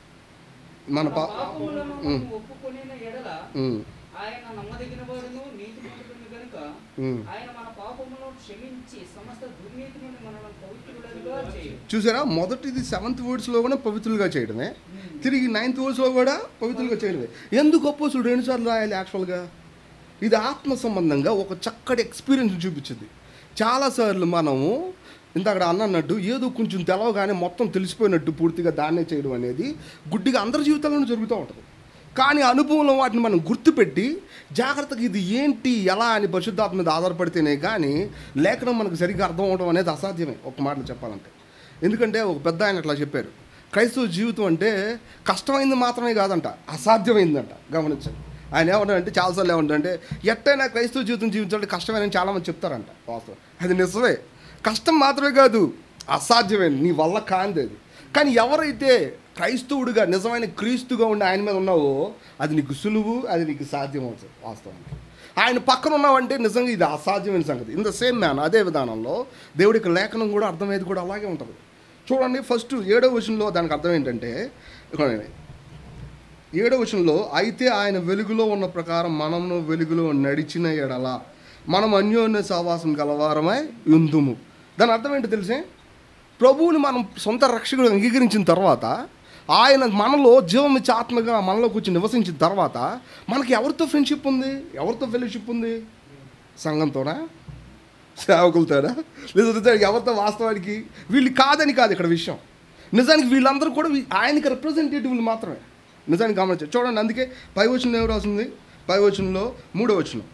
మన పా పాపములను ఉమ్, మనము ఒప్పుకొనిన ఎడల ఉమ్, ఆయన నమ్మదగిన వాడును నీతిమంతుడును గనుక ఉమ్. ఆయన మన పాపములను క్షమించి సమస్త దుర్నీతి నుండి మనల్ని పవిత్రులుగా చేయదు చూసారా మొదటిది సెవెంత్ వర్డ్స్లో కూడా పవిత్రులుగా చేయడమే తిరిగి నైన్త్ వర్డ్స్లో కూడా పవిత్రులుగా చేయడమే ఎందుకు అపోసుడు రెండుసార్లు రాయాలి యాక్చువల్గా ఇది ఆత్మ సంబంధంగా ఒక చక్కటి ఎక్స్పీరియన్స్ చూపించింది చాలాసార్లు మనము ఇంతక్కడ అన్నట్టు ఏదో కొంచెం తెలవగానే మొత్తం తెలిసిపోయినట్టు పూర్తిగా దాన్నే చేయడం అనేది గుడ్డిగా అందరి జీవితాల్లోనూ జరుగుతూ ఉంటుంది కానీ అనుభవంలో వాటిని మనం గుర్తుపెట్టి జాగ్రత్తగా ఇది ఏంటి ఎలా అని పరిశుద్ధాత్మ మీద ఆధారపడితేనే కానీ లేఖనం మనకు సరిగ్గా అర్థం అవడం అనేది అసాధ్యమే ఒక మాటలో చెప్పాలంటే ఎందుకంటే ఒక పెద్ద ఆయన అట్లా చెప్పారు క్రైస్తవ జీవితం అంటే కష్టమైంది మాత్రమే కాదంట అసాధ్యమైందంట గమనించండి ఆయన ఏమంటారంటే చాలాసార్లు ఏమంటారంటే ఎట్టైనా క్రైస్తవ జీవితం జీవించాలంటే కష్టమేనని చాలామంది చెప్తారంట వాస్తవం అది నిజమే కష్టం మాత్రమే కాదు అసాధ్యమైన నీ వల్ల కాంది అది కానీ ఎవరైతే క్రైస్తవుడిగా నిజమైన క్రీస్తుగా ఉండి ఆయన మీద ఉన్నావో అది నీకు సులువు అది నీకు సాధ్యం అవుతుంది వాస్తవానికి ఆయన పక్కన ఉన్నావంటే నిజంగా ఇది అసాధ్యమైన సంగతి ఇన్ ద సేమ్ మ్యాన్ అదే విధానంలో దేవుడికి లేఖనం కూడా అర్థమయ్యేది కూడా అలాగే ఉంటుంది చూడండి ఫస్ట్ ఏడో విషయంలో దానికి అర్థం ఏంటంటే ఇదిగోండి. ఏడవ వచనంలో అయితే ఆయన వెలుగులో ఉన్న ప్రకారం మనమును వెలుగులో నడిచిన ఎడల మనం అన్యోన్య సహవాసం గలవారమై ఉందుము దాని అర్థం ఏంటో తెలిసే ప్రభువుని మనం సొంత రక్షకుడు అంగీకరించిన తర్వాత ఆయన మనలో జీవం ఇచ్చే ఆత్మగా మనలో కూర్చొని నివసించిన తర్వాత మనకి ఎవరితో ఫ్రెండ్షిప్ ఉంది ఎవరితో ఫెలోషిప్ ఉంది సంఘంతోనా సేవకులతోనా లేదా ఎవరితో వాస్తవానికి వీళ్ళు కాదని కాదు ఇక్కడ విషయం నిజానికి వీళ్ళందరూ కూడా వీ- ఆయనకి రిప్రజెంటేటివ్లు మాత్రమే నిజానికి గమనించారు చూడండి అందుకే పై వచనంలో ఏం రాసింది పై వచనంలో మూడో వచనం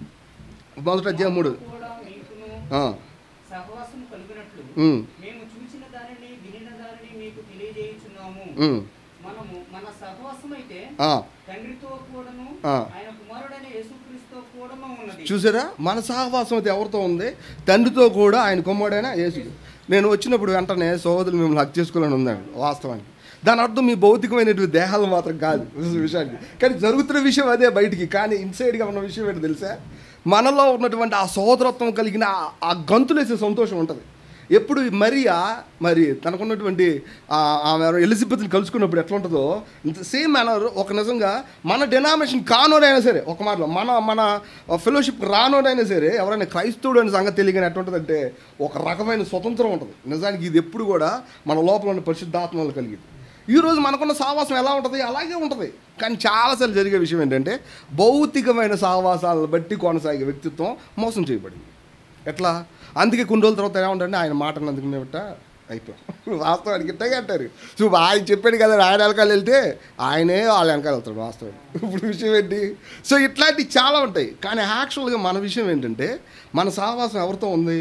మొదట అధ్యాయం మూడు కూడా మీకును ఆ, సహవాసం కలిగినట్లు ఉమ్, మేము చూసిన దానిని వినిన దానిని మీకు తెలియజేయుచున్నాము ఉమ్, మనము మన సహవాసం అయితే ఆ. తండ్రితో కూడాను ఆ. ఆయన కుమారుడైన యేసుక్రీస్తుతో కూడాను ఉన్నది చూసారా మన సహవాసం అయితే ఎవరితో ఉంది తండ్రితో కూడా ఆయన కొమ్మడైనా యేసు నేను వచ్చినప్పుడు వెంటనే సహోదరులు మిమ్మల్ని హక్ చేసుకోవాలని ఉందండి వాస్తవానికి దాని అర్థం మీ భౌతికమైనటువంటి దేహాలు మాత్రం కాదు విషయానికి కానీ జరుగుతున్న విషయం అదే బయటికి కానీ ఇన్సైడ్గా ఉన్న విషయం ఏంటో తెలుసా మనలో ఉన్నటువంటి ఆ సోదరత్వం కలిగిన ఆ- ఆ గంతులేసే సంతోషం ఉంటుంది ఎప్పుడు మరియా మరి తనకున్నటువంటి ఆ, ఆమె ఎవరో ఎలిజబెత్ని కలుసుకున్నప్పుడు ఎట్లా ఉంటుందో సేమ్ మేనర్ ఒక నిజంగా మన డెనామినేషన్ కానోడైనా సరే ఒక మాటలో మన మన ఫెలోషిప్ రానోడైనా సరే ఎవరైనా క్రైస్తవుడు అనే సంగతి తెలియని ఎట్లుంటుందంటే ఒక రకమైన స్వతంత్రం ఉంటుంది నిజానికి ఇది ఎప్పుడు కూడా మన లోపల ఉన్న పరిశుద్ధాత్మలు కలిగింది ఈరోజు మనకున్న సావాసం ఎలా ఉంటుంది అలాగే ఉంటుంది కానీ చాలాసార్లు జరిగే విషయం ఏంటంటే భౌతికమైన సావాసాలను బట్టి కొనసాగే వ్యక్తిత్వం మోసం చేయబడింది ఎట్లా అందుకే కొన్ని రోజుల తర్వాత ఏమంటే ఆయన మాటలు అందుకునేట అయిపోయాం వాస్తవానికి ఇట్టగే అంటారు సో ఆయన చెప్పాడు కదా ఆయన వెనకాల వెళ్తే ఆయనే వాళ్ళ వెనకాల వెళ్తాడు వాస్తవం ఇప్పుడు విషయం ఏంటి సో ఇట్లాంటివి చాలా ఉంటాయి కానీ యాక్చువల్గా మన విషయం ఏంటంటే మన సహవాసం ఎవరితో ఉంది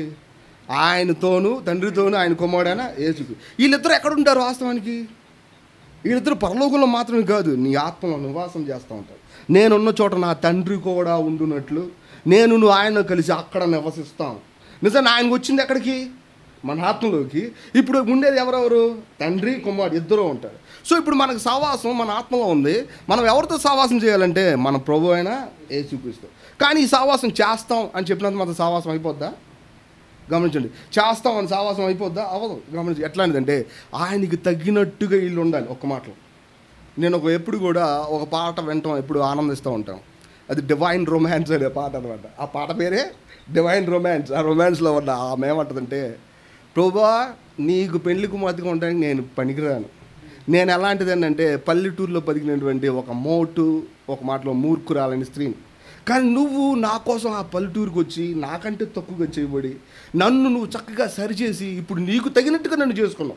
ఆయనతోనూ తండ్రితోనూ ఆయన కుమారుడైన యేసుకు వీళ్ళిద్దరు ఎక్కడ ఉంటారు వాస్తవానికి వీళ్ళిద్దరు పరలోకంలో మాత్రమే కాదు నీ ఆత్మలో నివాసం చేస్తూ ఉంటారు నేనున్న చోట నా తండ్రి కూడా ఉండునట్లు నేను నువ్వు ఆయన కలిసి అక్కడ నివసిస్తాం నిజాన్ని ఆయనకు వచ్చింది ఎక్కడికి మన ఆత్మలోకి ఇప్పుడు ఉండేది ఎవరెవరు తండ్రి కుమారుడు ఇద్దరు ఉంటారు సో ఇప్పుడు మనకు సావాసం మన ఆత్మలో ఉంది మనం ఎవరితో సావాసం చేయాలంటే మన ప్రభు అయిన యేసుక్రీస్తు కానీ ఈ సావాసం చేస్తాం అని చెప్పినంత మాత్రం సావాసం అయిపోద్దా గమనించండి చేస్తాం అని సావాసం అయిపోద్దా అవ్వదు గమనించి ఎట్లాంటిదంటే ఆయనకి తగ్గినట్టుగా వీళ్ళు ఉండాలి ఒక్క మాటలో నేను ఒక ఎప్పుడు కూడా ఒక పాట వింటాం ఎప్పుడు ఆనందిస్తూ ఉంటాం అది డివైన్ రొమాన్స్ అనే పాట అనమాట ఆ పాట పేరే డివైన్ రొమాన్స్ ఆ రొమాన్స్లో ఉన్న ఆమె ఏమంటుందంటే ప్రభా నీకు పెళ్లి కుమార్తెగా ఉండడానికి నేను పనికిరాను నేను ఎలాంటిదని అంటే పల్లెటూరులో బతికినటువంటి ఒక మోటు ఒక మాటలో మూర్ఖురాలని స్త్రీని కానీ నువ్వు నా కోసం ఆ పల్లెటూరుకు వచ్చి నాకంటే తక్కువగా చేయబడి నన్ను నువ్వు చక్కగా సరిచేసి ఇప్పుడు నీకు తగినట్టుగా నన్ను చేసుకున్నావు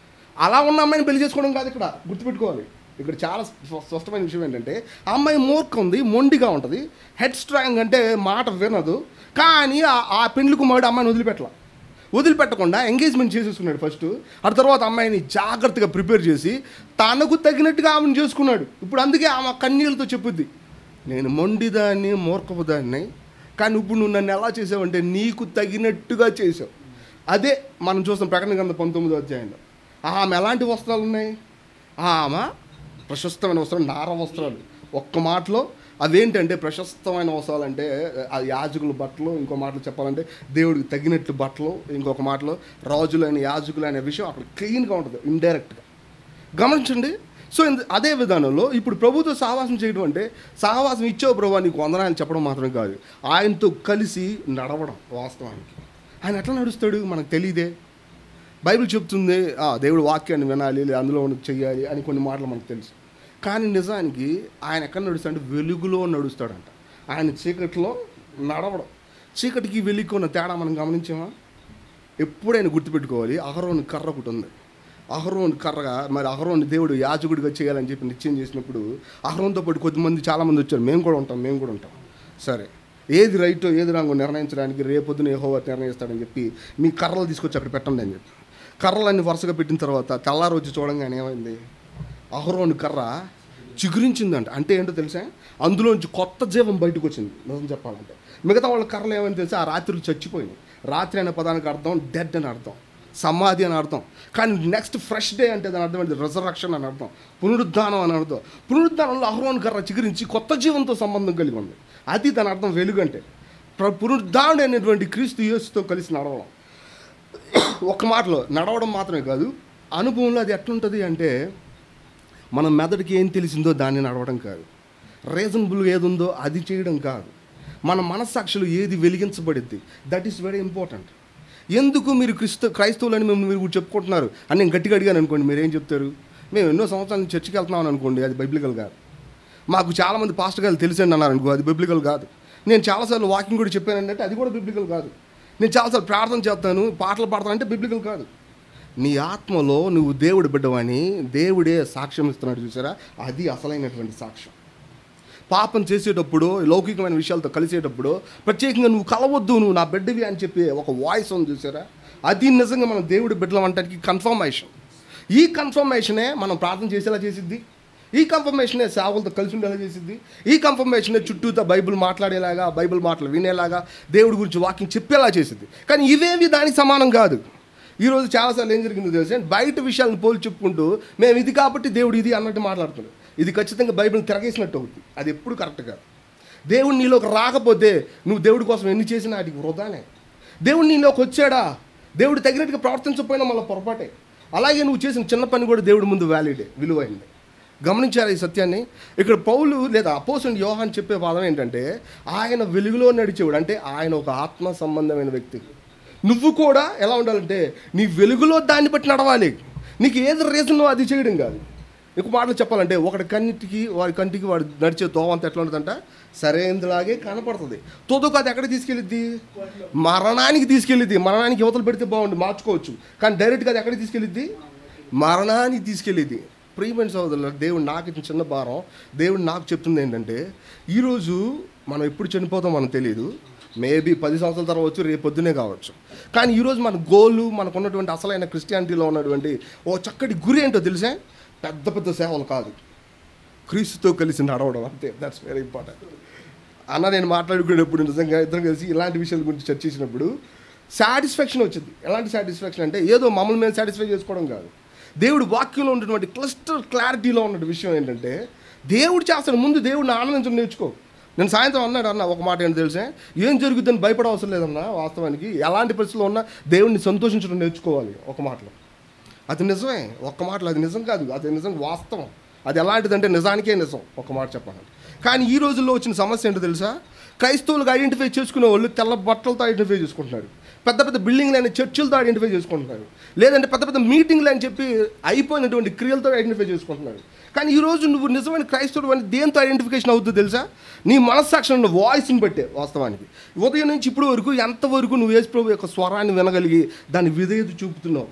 అలా ఉన్న అమ్మాయిని పెళ్లి చేసుకోవడం కాదు ఇక్కడ గుర్తుపెట్టుకోవాలి ఇక్కడ చాలా స్ప- స్పష్టమైన విషయం ఏంటంటే ఆ అమ్మాయి మూర్ఖ ఉంది మొండిగా ఉంటుంది హెడ్ స్ట్రాంగ్ అంటే మాట వినదు కానీ ఆ- ఆ పెండ్లి కుమారుడు అమ్మాయిని వదిలిపెట్టలా వదిలిపెట్టకుండా ఎంగేజ్మెంట్ చేసేసుకున్నాడు ఫస్ట్ ఆ తర్వాత అమ్మాయిని జాగ్రత్తగా ప్రిపేర్ చేసి తనకు తగినట్టుగా ఆమెను చేసుకున్నాడు ఇప్పుడు అందుకే ఆమె కన్నీళ్ళతో చెప్పుద్ది నేను మొండిదాన్ని మూర్ఖపు దాన్ని కానీ ఇప్పుడు నువ్వు నన్ను ఎలా చేసావంటే నీకు తగినట్టుగా చేసావు అదే మనం చూస్తాం ప్రకటన గ్రంథం పంతొమ్మిదో అధ్యాయంలో ఆమె ఎలాంటి వస్త్రాలు ఉన్నాయి ఆమె ప్రశస్తమైన వస్త్రాలు నార వస్త్రాలు ఒక్క మాటలో అవేంటంటే ప్రశస్తమైన వస్త్రాలు అంటే ఆ యాజకుల బట్టలు ఇంకో మాటలో చెప్పాలంటే దేవుడికి తగినట్లు బట్టలు ఇంకొక మాటలో రాజులైన యాజకులు అనే విషయం అక్కడ క్లీన్గా ఉంటుంది ఇండైరెక్ట్గా గమనించండి సో ఇంద- అదే విధానంలో ఇప్పుడు ప్రభుత్వ సహవాసం చేయడం అంటే సహవాసం ఇచ్చావు ప్రభు నీకు వందనాలు చెప్పడం మాత్రమే కాదు ఆయనతో కలిసి నడవడం వాస్తవానికి ఆయన ఎట్లా నడుస్తాడు మనకు తెలియదే బైబిల్ చెప్తుంది "ఆ, దేవుడు వాక్యాన్ని వినాలి లేదా అందులో ఉన్నది చెయ్యాలి అని కొన్ని మాటలు మనకు తెలుసు కానీ నిజానికి ఆయన ఎక్కడ నడుస్తాడంటే వెలుగులో నడుస్తాడంట ఆయన చీకట్లో నడవడం చీకటికి వెలుగుకి ఉన్న తేడా మనం గమనించామా ఎప్పుడైనా గుర్తుపెట్టుకోవాలి అహరోని కర్ర ఒకటి ఉంది అహరోన్ కర్రగా మరి అహరోన్ దేవుడు యాజకుడిగా చేయాలని చెప్పి నిశ్చయం చేసినప్పుడు అహరోన్తో పాటు కొద్దిమంది చాలామంది వచ్చారు మేము కూడా ఉంటాం మేము కూడా ఉంటాం సరే ఏది రైటో ఏది రాంగో నిర్ణయించడానికి రేపొద్దున ఏహో నిర్ణయిస్తాడని చెప్పి మీ కర్రలు తీసుకొచ్చి అక్కడ పెట్టండి అని చెప్పి కర్రలన్నీ వరుసగా పెట్టిన తర్వాత తెల్లారు వచ్చి చూడంగానే ఏమైంది అహరోని కర్ర చిగురించిందంట అంటే ఏంటో తెలుసా అందులోంచి కొత్త జీవం బయటకు వచ్చింది నిజం చెప్పాలంటే మిగతా వాళ్ళ కర్రలు ఏమని తెలుసా ఆ రాత్రి చచ్చిపోయింది రాత్రి అనే పదానికి అర్థం డెడ్ అని అర్థం సమాధి అని అర్థం కానీ నెక్స్ట్ ఫ్రెష్ డే అంటే దాని అర్థం ఏంటి రిజరక్షన్ అని అర్థం పునరుద్ధానం అని అర్థం పునరుద్ధానంలో అహరోన్ కర్ర చిగురించి కొత్త జీవంతో సంబంధం కలిగి ఉంది అది దాని అర్థం వెలుగంటే ప్ర- పునరుద్ధానుడు అనేటువంటి క్రీస్తు యేసుతో కలిసి నడవడం ఒక మాటలో నడవడం మాత్రమే కాదు అనుభవంలో అది ఎట్లుంటుంది అంటే మన మెదడుకి ఏం తెలిసిందో దాన్ని నడవడం కాదు రీజనబుల్ ఏది ఉందో అది చేయడం కాదు మన మనస్సాక్షులు ఏది వెలిగించబడిద్ది దట్ ఈస్ వెరీ ఇంపార్టెంట్ ఎందుకు మీరు క్రిస్త క్రైస్తవులని మేము మీరు చెప్పుకుంటున్నారు అని నేను గట్టిగా అడిగాను అనుకోండి మీరు ఏం చెప్తారు మేము ఎన్నో సంవత్సరాల నుంచి చర్చికి వెళ్తున్నాం అనుకోండి అది బైబిలికల్ కాదు మాకు చాలామంది పాస్టర్ గారు తెలిసండి అన్నారు అనుకో అది బిబ్లికల్ కాదు నేను చాలాసార్లు వాకింగ్ కూడా చెప్పాను అంటే అది కూడా బిబ్లికల్ కాదు నేను చాలాసార్లు ప్రార్థన చేస్తాను పాటలు పాడతాను అంటే బిబ్లికల్ కాదు నీ ఆత్మలో నువ్వు దేవుడు బిడ్డవని దేవుడే సాక్ష్యం ఇస్తున్నాడు చూసారా అది అసలైనటువంటి సాక్ష్యం పాపం చేసేటప్పుడు లౌకికమైన విషయాలతో కలిసేటప్పుడు ప్రత్యేకంగా నువ్వు కలవద్దు నువ్వు నా బిడ్డవి అని చెప్పి ఒక వాయిస్ ఉంది చూసారా అది నిజంగా మనం దేవుడి బిడ్డలం అంటానికి కన్ఫర్మేషన్ ఈ కన్ఫర్మేషనే మనం ప్రార్థన చేసేలా చేసిద్ది ఈ కన్ఫర్మేషనే సేవలతో కలిసి ఉండేలా చేసిద్ది ఈ కన్ఫర్మేషనే చుట్టూతో బైబిల్ మాట్లాడేలాగా బైబిల్ మాటలు వినేలాగా దేవుడి గురించి వాకింగ్ చెప్పేలా చేసిద్ది కానీ ఇవేవి దానికి సమానం కాదు ఈరోజు చాలాసార్లు ఏం జరిగిందో తెలుసా బయట విషయాలను పోల్చి చెప్పుకుంటూ మేము ఇది కాబట్టి దేవుడు ఇది అన్నట్టు మాట్లాడుతున్నాడు ఇది ఖచ్చితంగా బైబిల్ తిరగేసినట్టు అవుతుంది అది ఎప్పుడు కరెక్ట్ కాదు దేవుడు నీలోకి రాకపోతే నువ్వు దేవుడి కోసం ఎన్ని చేసినా అది వృధానే దేవుడు నీలోకి వచ్చాడా దేవుడు తగినట్టుగా ప్రవర్తించకపోయినా మళ్ళీ పొరపాటే అలాగే నువ్వు చేసిన చిన్న పని కూడా దేవుడి ముందు వ్యాలిడే విలువైంది గమనించారు ఈ సత్యాన్ని ఇక్కడ పౌలు లేదా అపోసన్ యోహాన్ చెప్పే వాదం ఏంటంటే ఆయన వెలుగులో నడిచేవాడు అంటే ఆయన ఒక ఆత్మ సంబంధమైన వ్యక్తి నువ్వు కూడా ఎలా ఉండాలంటే నీ వెలుగులో దాన్ని బట్టి నడవాలి నీకు ఏది రీజన్ అది చేయడం కాదు ఇంకో మాటలు చెప్పాలంటే ఒకటి కన్నిటికి వాడి కంటికి వాడు నడిచే తోవంత ఎట్లా ఉంటుందంట సరైనదిలాగే కనపడుతుంది తోదుకు అది ఎక్కడ తీసుకెళ్ళిద్ది మరణానికి తీసుకెళ్ళిద్ది మరణానికి యువతలు పెడితే బాగుంది మార్చుకోవచ్చు కానీ డైరెక్ట్గా అది ఎక్కడికి తీసుకెళ్ళిద్ది మరణానికి తీసుకెళ్ళిద్ది ప్రియమైన సోదరులు దేవుడు నాకు ఇచ్చిన చిన్న భారం దేవుడు నాకు చెప్తుంది ఏంటంటే ఈరోజు మనం ఎప్పుడు చనిపోతాం మనకు తెలియదు మేబీ పది సంవత్సరాల తర్వాత వచ్చు రేపు పొద్దునే కావచ్చు కానీ ఈరోజు మన గోలు మనకు ఉన్నటువంటి అసలైన క్రిస్టియానిటీలో ఉన్నటువంటి ఓ చక్కటి గురి ఏంటో తెలిసే పెద్ద పెద్ద సేవలు కాదు క్రీస్తుతో కలిసి నడవడం అంతే దట్స్ వెరీ ఇంపార్టెంట్ అన్న నేను మాట్లాడుకునేటప్పుడు నిజంగా ఇద్దరం కలిసి ఇలాంటి విషయాల గురించి చర్చించినప్పుడు సాటిస్ఫాక్షన్ వచ్చింది ఎలాంటి సాటిస్ఫాక్షన్ అంటే ఏదో మమ్మల్ని మేము సాటిస్ఫై చేసుకోవడం కాదు దేవుడు వాక్యంలో ఉన్నటువంటి క్లస్టర్ క్లారిటీలో ఉన్న విషయం ఏంటంటే దేవుడు చేస్తాడు ముందు దేవుడిని ఆనందించడం నేర్చుకో నేను సాయంత్రం అన్నాడు అన్న ఒక మాట ఏంటి తెలిసే ఏం జరుగుతుందని భయపడ అవసరం లేదన్న వాస్తవానికి ఎలాంటి పరిస్థితుల్లో ఉన్నా దేవుడిని సంతోషించడం నేర్చుకోవాలి ఒక మాటలో అది నిజమే ఒక్క మాటలో అది నిజం కాదు అది నిజం వాస్తవం అది ఎలాంటిదంటే నిజానికే నిజం ఒక మాట చెప్పాలంటే కానీ ఈ రోజుల్లో వచ్చిన సమస్య ఏంటో తెలుసా క్రైస్తవులకు ఐడెంటిఫై చేసుకునే వాళ్ళు తెల్ల బట్టలతో ఐడెంటిఫై చేసుకుంటున్నారు పెద్ద పెద్ద బిల్డింగ్లు అయిన చర్చిలతో ఐడెంటిఫై చేసుకుంటున్నారు లేదంటే పెద్ద పెద్ద మీటింగ్లు అని చెప్పి అయిపోయినటువంటి క్రియలతో ఐడెంటిఫై చేసుకుంటున్నారు కానీ ఈ రోజు నువ్వు నిజమైన క్రైస్తవుడు అని దేంతో ఐడెంటిఫికేషన్ అవుతుందో తెలుసా నీ మనస్సాక్షి ఉన్న వాయిస్ని బట్టే వాస్తవానికి ఉదయం నుంచి ఇప్పుడు వరకు ఎంతవరకు నువ్వు యేసు ప్రభు యొక్క స్వరాన్ని వినగలిగి దాని విధేయత చూపుతున్నావు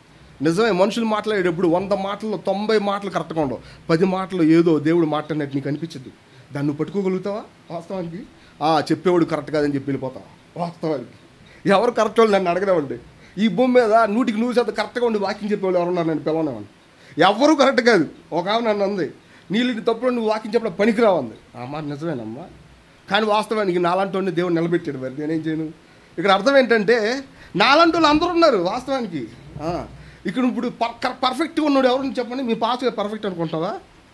నిజమే మనుషులు మాట్లాడేటప్పుడు వంద మాటల్లో తొంభై మాటలు కరెక్ట్గా ఉండవు పది మాటలు ఏదో దేవుడు మాట్లాడినట్టు నీకు అనిపించదు దాన్ని నువ్వు పట్టుకోగలుగుతావా వాస్తవానికి ఆ చెప్పేవాడు కరెక్ట్ కాదని చెప్పి వెళ్ళిపోతావా వాస్తవానికి ఎవరు కరెక్ట్ వాళ్ళు నన్ను అడగనివ్వండి ఈ భూమి మీద నూటికి నూరు శాతం కరెక్ట్గా ఉండి వాకింగ్ చెప్పేవాళ్ళు ఎవరున్నారు నన్ను పిలవనివ్వండి ఎవరు కరెక్ట్ కాదు ఒక ఆమె నన్ను అంది నీళ్ళు తప్పుడు నువ్వు వాకింగ్ చెప్పడం పనికిరావు అంది ఆ మాట నిజమేనమ్మా కానీ వాస్తవానికి నాలాంటి వాడిని దేవుడు నిలబెట్టాడు మరి నేనేం చేయను ఇక్కడ అర్థం ఏంటంటే నాలాంటి వాళ్ళు అందరూ ఉన్నారు వాస్తవానికి ఆ, ఇక్కడ ఇప్పుడు పర్ పర్ఫెక్ట్గా ఉన్నాడు ఎవరు చెప్పండి మీ పాస్ పర్ఫెక్ట్ అనుకుంటావా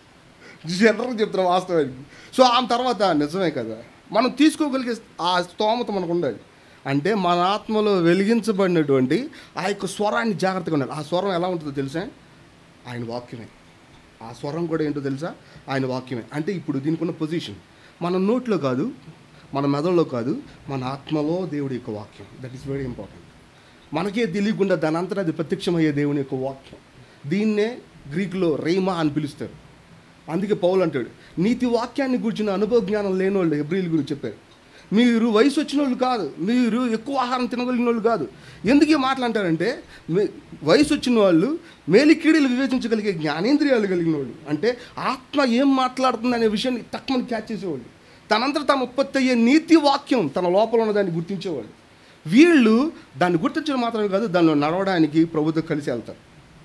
జనరల్గా చెప్తున్నా వాస్తవానికి సో ఆ తర్వాత నిజమే కదా మనం తీసుకోగలిగే ఆ స్తోమత మనకు ఉండాలి అంటే మన ఆత్మలో వెలిగించబడినటువంటి ఆ యొక్క స్వరాన్ని జాగ్రత్తగా ఉండాలి ఆ స్వరం ఎలా ఉంటుందో తెలుసా ఆయన వాక్యమే ఆ స్వరం కూడా ఏంటో తెలుసా ఆయన వాక్యమే అంటే ఇప్పుడు దీనికి ఉన్న పొజిషన్ మన నోట్లో కాదు మన మెదడులో కాదు మన ఆత్మలో దేవుడి యొక్క వాక్యం దట్ ఈస్ వెరీ ఇంపార్టెంట్ మనకే తెలియకుండా దాని అంతటా అది ప్రత్యక్షమయ్యే దేవుని యొక్క వాక్యం దీన్నే గ్రీకులో రేమా అని పిలుస్తారు అందుకే పౌలు అంటాడు నీతి వాక్యాన్ని గురించిన అనుభవ జ్ఞానం లేని వాళ్ళు ఎబ్రిల్ గురించి చెప్పారు మీరు వయసు వచ్చిన వాళ్ళు కాదు మీరు ఎక్కువ ఆహారం తినగలిగిన వాళ్ళు కాదు ఎందుకు ఈ మాటలు అంటారంటే మే- వయసు వచ్చిన వాళ్ళు మేలికీడలు వివేచించగలిగే జ్ఞానేంద్రియాలు కలిగిన వాళ్ళు అంటే ఆత్మ ఏం మాట్లాడుతుంది అనే విషయాన్ని తక్కువ క్యాచ్ చేసేవాళ్ళు తనంతట తాను ఉత్పత్తి అయ్యే నీతి వాక్యం తన లోపల ఉన్న దాన్ని గుర్తించేవాళ్ళు వీళ్ళు దాన్ని గుర్తించడం మాత్రమే కాదు దానిలో నడవడానికి ప్రభుత్వం కలిసి వెళ్తారు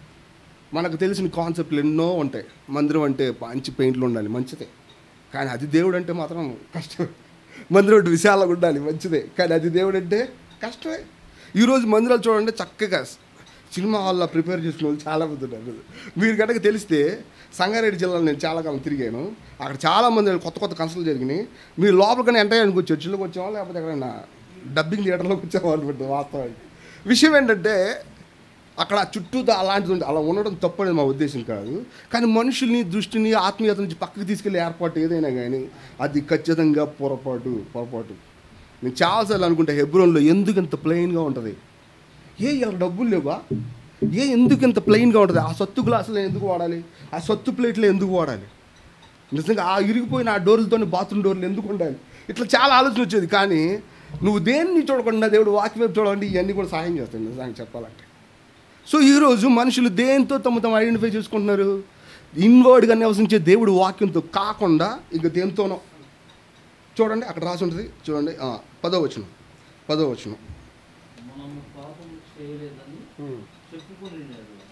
మనకు తెలిసిన కాన్సెప్ట్లు ఎన్నో ఉంటాయి మందిరం అంటే మంచి పెయింట్లు ఉండాలి మంచిదే కానీ అది దేవుడు అంటే మాత్రం కష్టమే మందిరం అంటే విశాలంగా ఉండాలి మంచిదే కానీ అది దేవుడు అంటే కష్టమే ఈరోజు మందిరాలు చూడండి చక్కగా సినిమా హాల్లో ప్రిపేర్ చేసుకునే వాళ్ళు చాలా మంది ఉన్నారు మీరు కనుక తెలిస్తే సంగారెడ్డి జిల్లాలో నేను చాలా కాలం తిరిగాను అక్కడ చాలా మంది కొత్త కొత్త కన్సలు జరిగినాయి మీరు లోపలికనే ఎంటర్ అయ్యానికి చర్చిలోకి వచ్చామా లేకపోతే ఎక్కడైనా డబ్బింగ్ థియేటర్లోకి వచ్చామా అనుకుంటుంది వాస్తవానికి విషయం ఏంటంటే అక్కడ చుట్టూ అలాంటిది ఉంది అలా ఉండడం తప్పనేది మా ఉద్దేశం కాదు కానీ మనుషుల్ని దృష్టిని ఆత్మీయత నుంచి పక్కకి తీసుకెళ్లే ఏర్పాటు ఏదైనా కానీ అది ఖచ్చితంగా పొరపాటు పొరపాటు నేను చాలాసార్లు అనుకుంటా హెబ్రోన్లో ఎందుకు ఇంత ప్లెయిన్గా ఉంటుంది ఏ ఇలా డబ్బులు లేవా ఏ ఎందుకు ఇంత ప్లెయిన్గా ఉంటుంది ఆ సత్తు గ్లాసులు ఎందుకు వాడాలి ఆ సత్తు ప్లేట్లు ఎందుకు వాడాలి నిజంగా ఆ ఇరిగిపోయిన ఆ డోర్లతో బాత్రూమ్ డోర్లు ఎందుకు ఉండాలి ఇట్లా చాలా ఆలోచన వచ్చేది కానీ నువ్వు దేన్ని చూడకుండా దేవుడు వాక్యం వైపు చూడాలంటే ఇవన్నీ కూడా సహాయం చేస్తాయి నిజంగా చెప్పాలంటే సో ఈరోజు మనుషులు దేంతో తమ తమ ఐడెంటిఫై చేసుకుంటున్నారు ఇన్వర్డ్గా నివసించే దేవుడు వాక్యంతో కాకుండా ఇంక దేంతోనో చూడండి అక్కడ రాసి ఉంటుంది చూడండి ఆ, పదో వచనం పదో వచనం మనము పాపం చేయలేదని చెప్పుకొని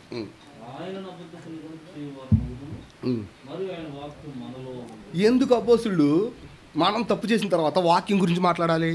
ఆయన అబద్ధకుని కూడా చేయవారు ఉమ్. మరియు ఆయన వాక్యం మనలో ఉంది. ఎందుకు అపోసులు మనం తప్పు చేసిన తర్వాత వాక్యం గురించి మాట్లాడాలి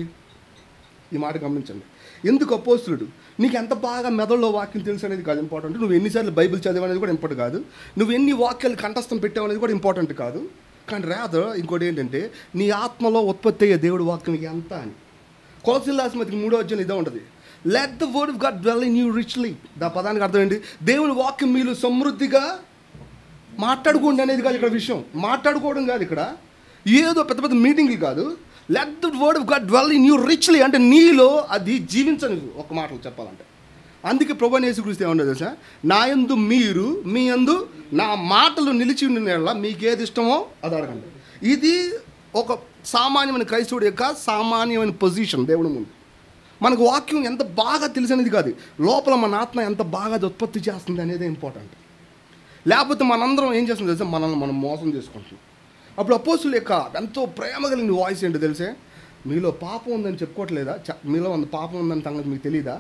ఈ మాట గమనించండి ఎందుకు అపోస్తులుడు నీకు ఎంత బాగా మెదడులో వాక్యం తెలుసు అనేది కాదు ఇంపార్టెంట్ నువ్వు ఎన్నిసార్లు బైబిల్ చదివు అనేది కూడా ఇంపార్టెంట్ కాదు నువ్వు ఎన్ని వాక్యాలు కంఠస్థం పెట్టావు అనేది కూడా ఇంపార్టెంట్ కాదు కానీ రాదర్ ఇంకోటి ఏంటంటే నీ ఆత్మలో ఉత్పత్తి అయ్యే దేవుడు వాక్యం ఎంత అని కోసిల్లాస్మతికి మూడో అధ్యాయం ఇదే ఉంటుంది let the word of God dwell in you richly దా పదానికి అర్థం ఏంటి దేవుని వాక్యం మీలో సమృద్ధిగా మాట్లాడుకోండి అనేది కాదు ఇక్కడ విషయం మాట్లాడుకోవడం కాదు ఇక్కడ ఏదో పెద్ద పెద్ద మీటింగ్లు కాదు let the word of God dwell in you richly అంటే నీలో అది జీవించని ఒక మాటలు చెప్పాలంటే అందుకే ప్రభు యేసుక్రీస్తు ఏమన్నా తెలుసా నా యందు మీరు మీ యందు నా మాటలు నిలిచి ఉన్న మీకు ఏది ఇష్టమో అది అడగండి ఇది ఒక సామాన్యమైన క్రైస్తవుడి యొక్క సామాన్యమైన పొజిషన్ దేవుడి ముందు మనకు వాక్యం ఎంత బాగా తెలిసినది కాదు లోపల మన ఆత్మ ఎంత బాగా అది ఉత్పత్తి చేస్తుంది అనేది ఇంపార్టెంట్ లేకపోతే మనందరం ఏం చేస్తుంది తెలుసా మనల్ని మనం మోసం చేసుకుంటున్నాం అప్పుడు అపోసుల యొక్క ఎంతో ప్రేమ కలిగిన వాయిస్ ఏంటో తెలిసే మీలో పాపం ఉందని చెప్పుకోవట్లేదా చ- మీలో ఉన్న పాపం ఉందని సంగతి మీకు తెలియదా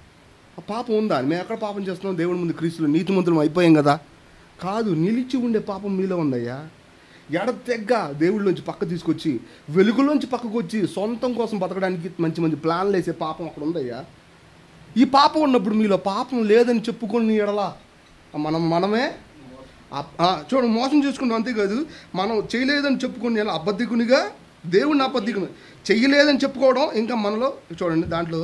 ఆ పాపం ఉందా మేము ఎక్కడ పాపం చేస్తున్నాం దేవుడి ముందు క్రీస్తులు నీతిమంతులం అయిపోయాం కదా కాదు నిలిచి ఉండే పాపం మీలో ఉందయ్యా ఎడతెగ్గ దేవుళ్ళలోంచి పక్క తీసుకొచ్చి వెలుగులోంచి పక్కకు వచ్చి సొంతం కోసం బతకడానికి మంచి మంచి ప్లాన్లు వేసే పాపం అక్కడ ఉందయ్యా ఈ పాపం ఉన్నప్పుడు మీలో పాపం లేదని చెప్పుకొని ఎడలా మనం మనమే ఆ- ఆ, చూడండి మోసం చేసుకుంటాం అంతేకాదు మనం చేయలేదని చెప్పుకుని ఎలా అబద్ధికునిగా దేవుడిని అబద్ధికుని చెయ్యలేదని చెప్పుకోవడం ఇంకా మనలో చూడండి దాంట్లో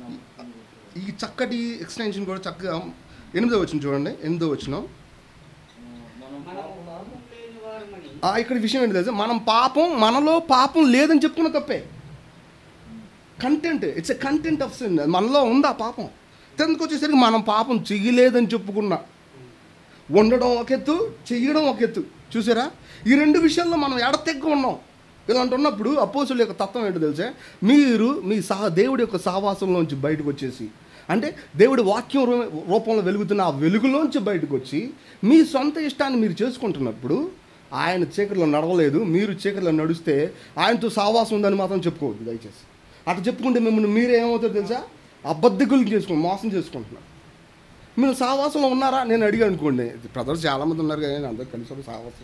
ఈ చక్కటి ఎక్స్టెన్షన్ కూడా చక్కగా ఎనిమిదో వచ్చిన చూడండి ఎనిమిదో వచ్చిన మనం మనం పాపం లేని వారమని ఇక్కడ విషయం ఏంటి తెలుసా మనం పాపం మనలో పాపం లేదని చెప్పుకున్న తప్పే content it's a content of sin మనలో ఉందా పాపం తెందుకు వచ్చేసరికి మనం పాపం చెయ్యలేదని చెప్పుకున్నా ఉండడం ఒక ఎత్తు చెయ్యడం ఒక ఎత్తు చూసారా ఈ రెండు విషయాల్లో మనం ఎడతెగ్గ ఉన్నాం ఇలాంటి ఉన్నప్పుడు అపోసుల యొక్క తత్వం ఏంటో తెలుసా మీరు మీ సహ దేవుడి యొక్క సహవాసంలోంచి బయటకు వచ్చేసి అంటే దేవుడి వాక్యం రూ- రూపంలో వెలుగుతున్న ఆ వెలుగులోంచి బయటకు వచ్చి మీ సొంత ఇష్టాన్ని మీరు చేసుకుంటున్నప్పుడు ఆయన చీకటిలో నడవలేదు మీరు చీకటిలో నడిస్తే ఆయనతో సహవాసం ఉందని మాత్రం చెప్పుకోవద్దు దయచేసి అట్లా చెప్పుకుంటే మిమ్మల్ని మీరే ఏమవుతారో తెలుసా అబద్ధికులు చేసుకుని మోసం చేసుకుంటున్నారు మీరు సావాసంలో ఉన్నారా నేను అడిగాను అనుకోండి బ్రదర్స్ చాలామంది ఉన్నారు కానీ నేను అందరూ కలిసి సావాసం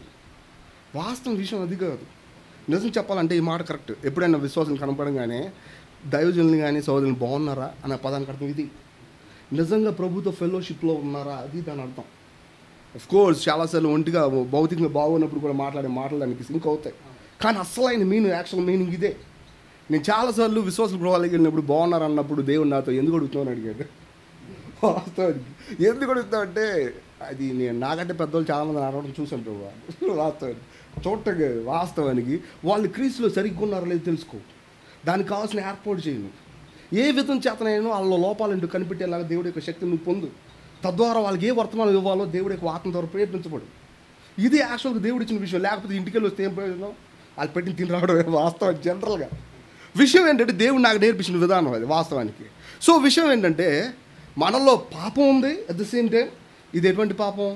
వాస్తవం విషయం అది కాదు నిజం చెప్పాలంటే ఈ మాట కరెక్ట్ ఎప్పుడైనా విశ్వాసం కనపడంగానే దైవజనులు కానీ సోదరులు బాగున్నారా అనే పదానికి అర్థం ఇది నిజంగా ప్రభుత్వ ఫెలోషిప్లో ఉన్నారా అది దాని అర్థం అఫ్ కోర్స్ చాలాసార్లు ఒంటిగా భౌతికంగా బాగున్నప్పుడు కూడా మాట్లాడే మాటలు దానికి సింక్ అవుతాయి కానీ అసలైన మీనింగ్ యాక్చువల్ మీనింగ్ ఇదే నేను చాలాసార్లు విశ్వాస గృహాలకు వెళ్ళినప్పుడు బాగున్నారు అన్నప్పుడు దేవుడు నాతో ఎందుకు అడుగుతున్నావు అని అడిగాడు వాస్తవానికి ఎందుకు అడుగుతావంటే అది నేను నాకంటే పెద్దవాళ్ళు చాలామంది అడగడం చూసాను ప్రభు వాస్తవానికి చూడటం వాస్తవానికి వాళ్ళు క్రీస్తులో సరిగ్గా ఉన్నారో లేదో తెలుసుకో దానికి కావాల్సిన ఏర్పాటు చేయను ఏ విధం చేతనైనా వాళ్ళ లోపాలు కనిపెట్టేలాగా దేవుడి యొక్క శక్తిని నువ్వు పొందు తద్వారా వాళ్ళకి ఏ వర్తమానం ఇవ్వాలో దేవుడి యొక్క ఆత్మ ద్వారా ప్రయత్నించబడు ఇది యాక్చువల్గా దేవుడు ఇచ్చిన విషయం లేకపోతే ఇంటికి వెళ్ళి వస్తే ఏం ప్రయోజనం వాళ్ళు పెట్టిన తిని రావడం వాస్తవం జనరల్గా విషయం ఏంటంటే దేవుడు నాకు నేర్పించిన విధానం అది వాస్తవానికి సో విషయం ఏంటంటే మనలో పాపం ఉంది అట్ ద సేమ్ టైం ఇది ఎటువంటి పాపం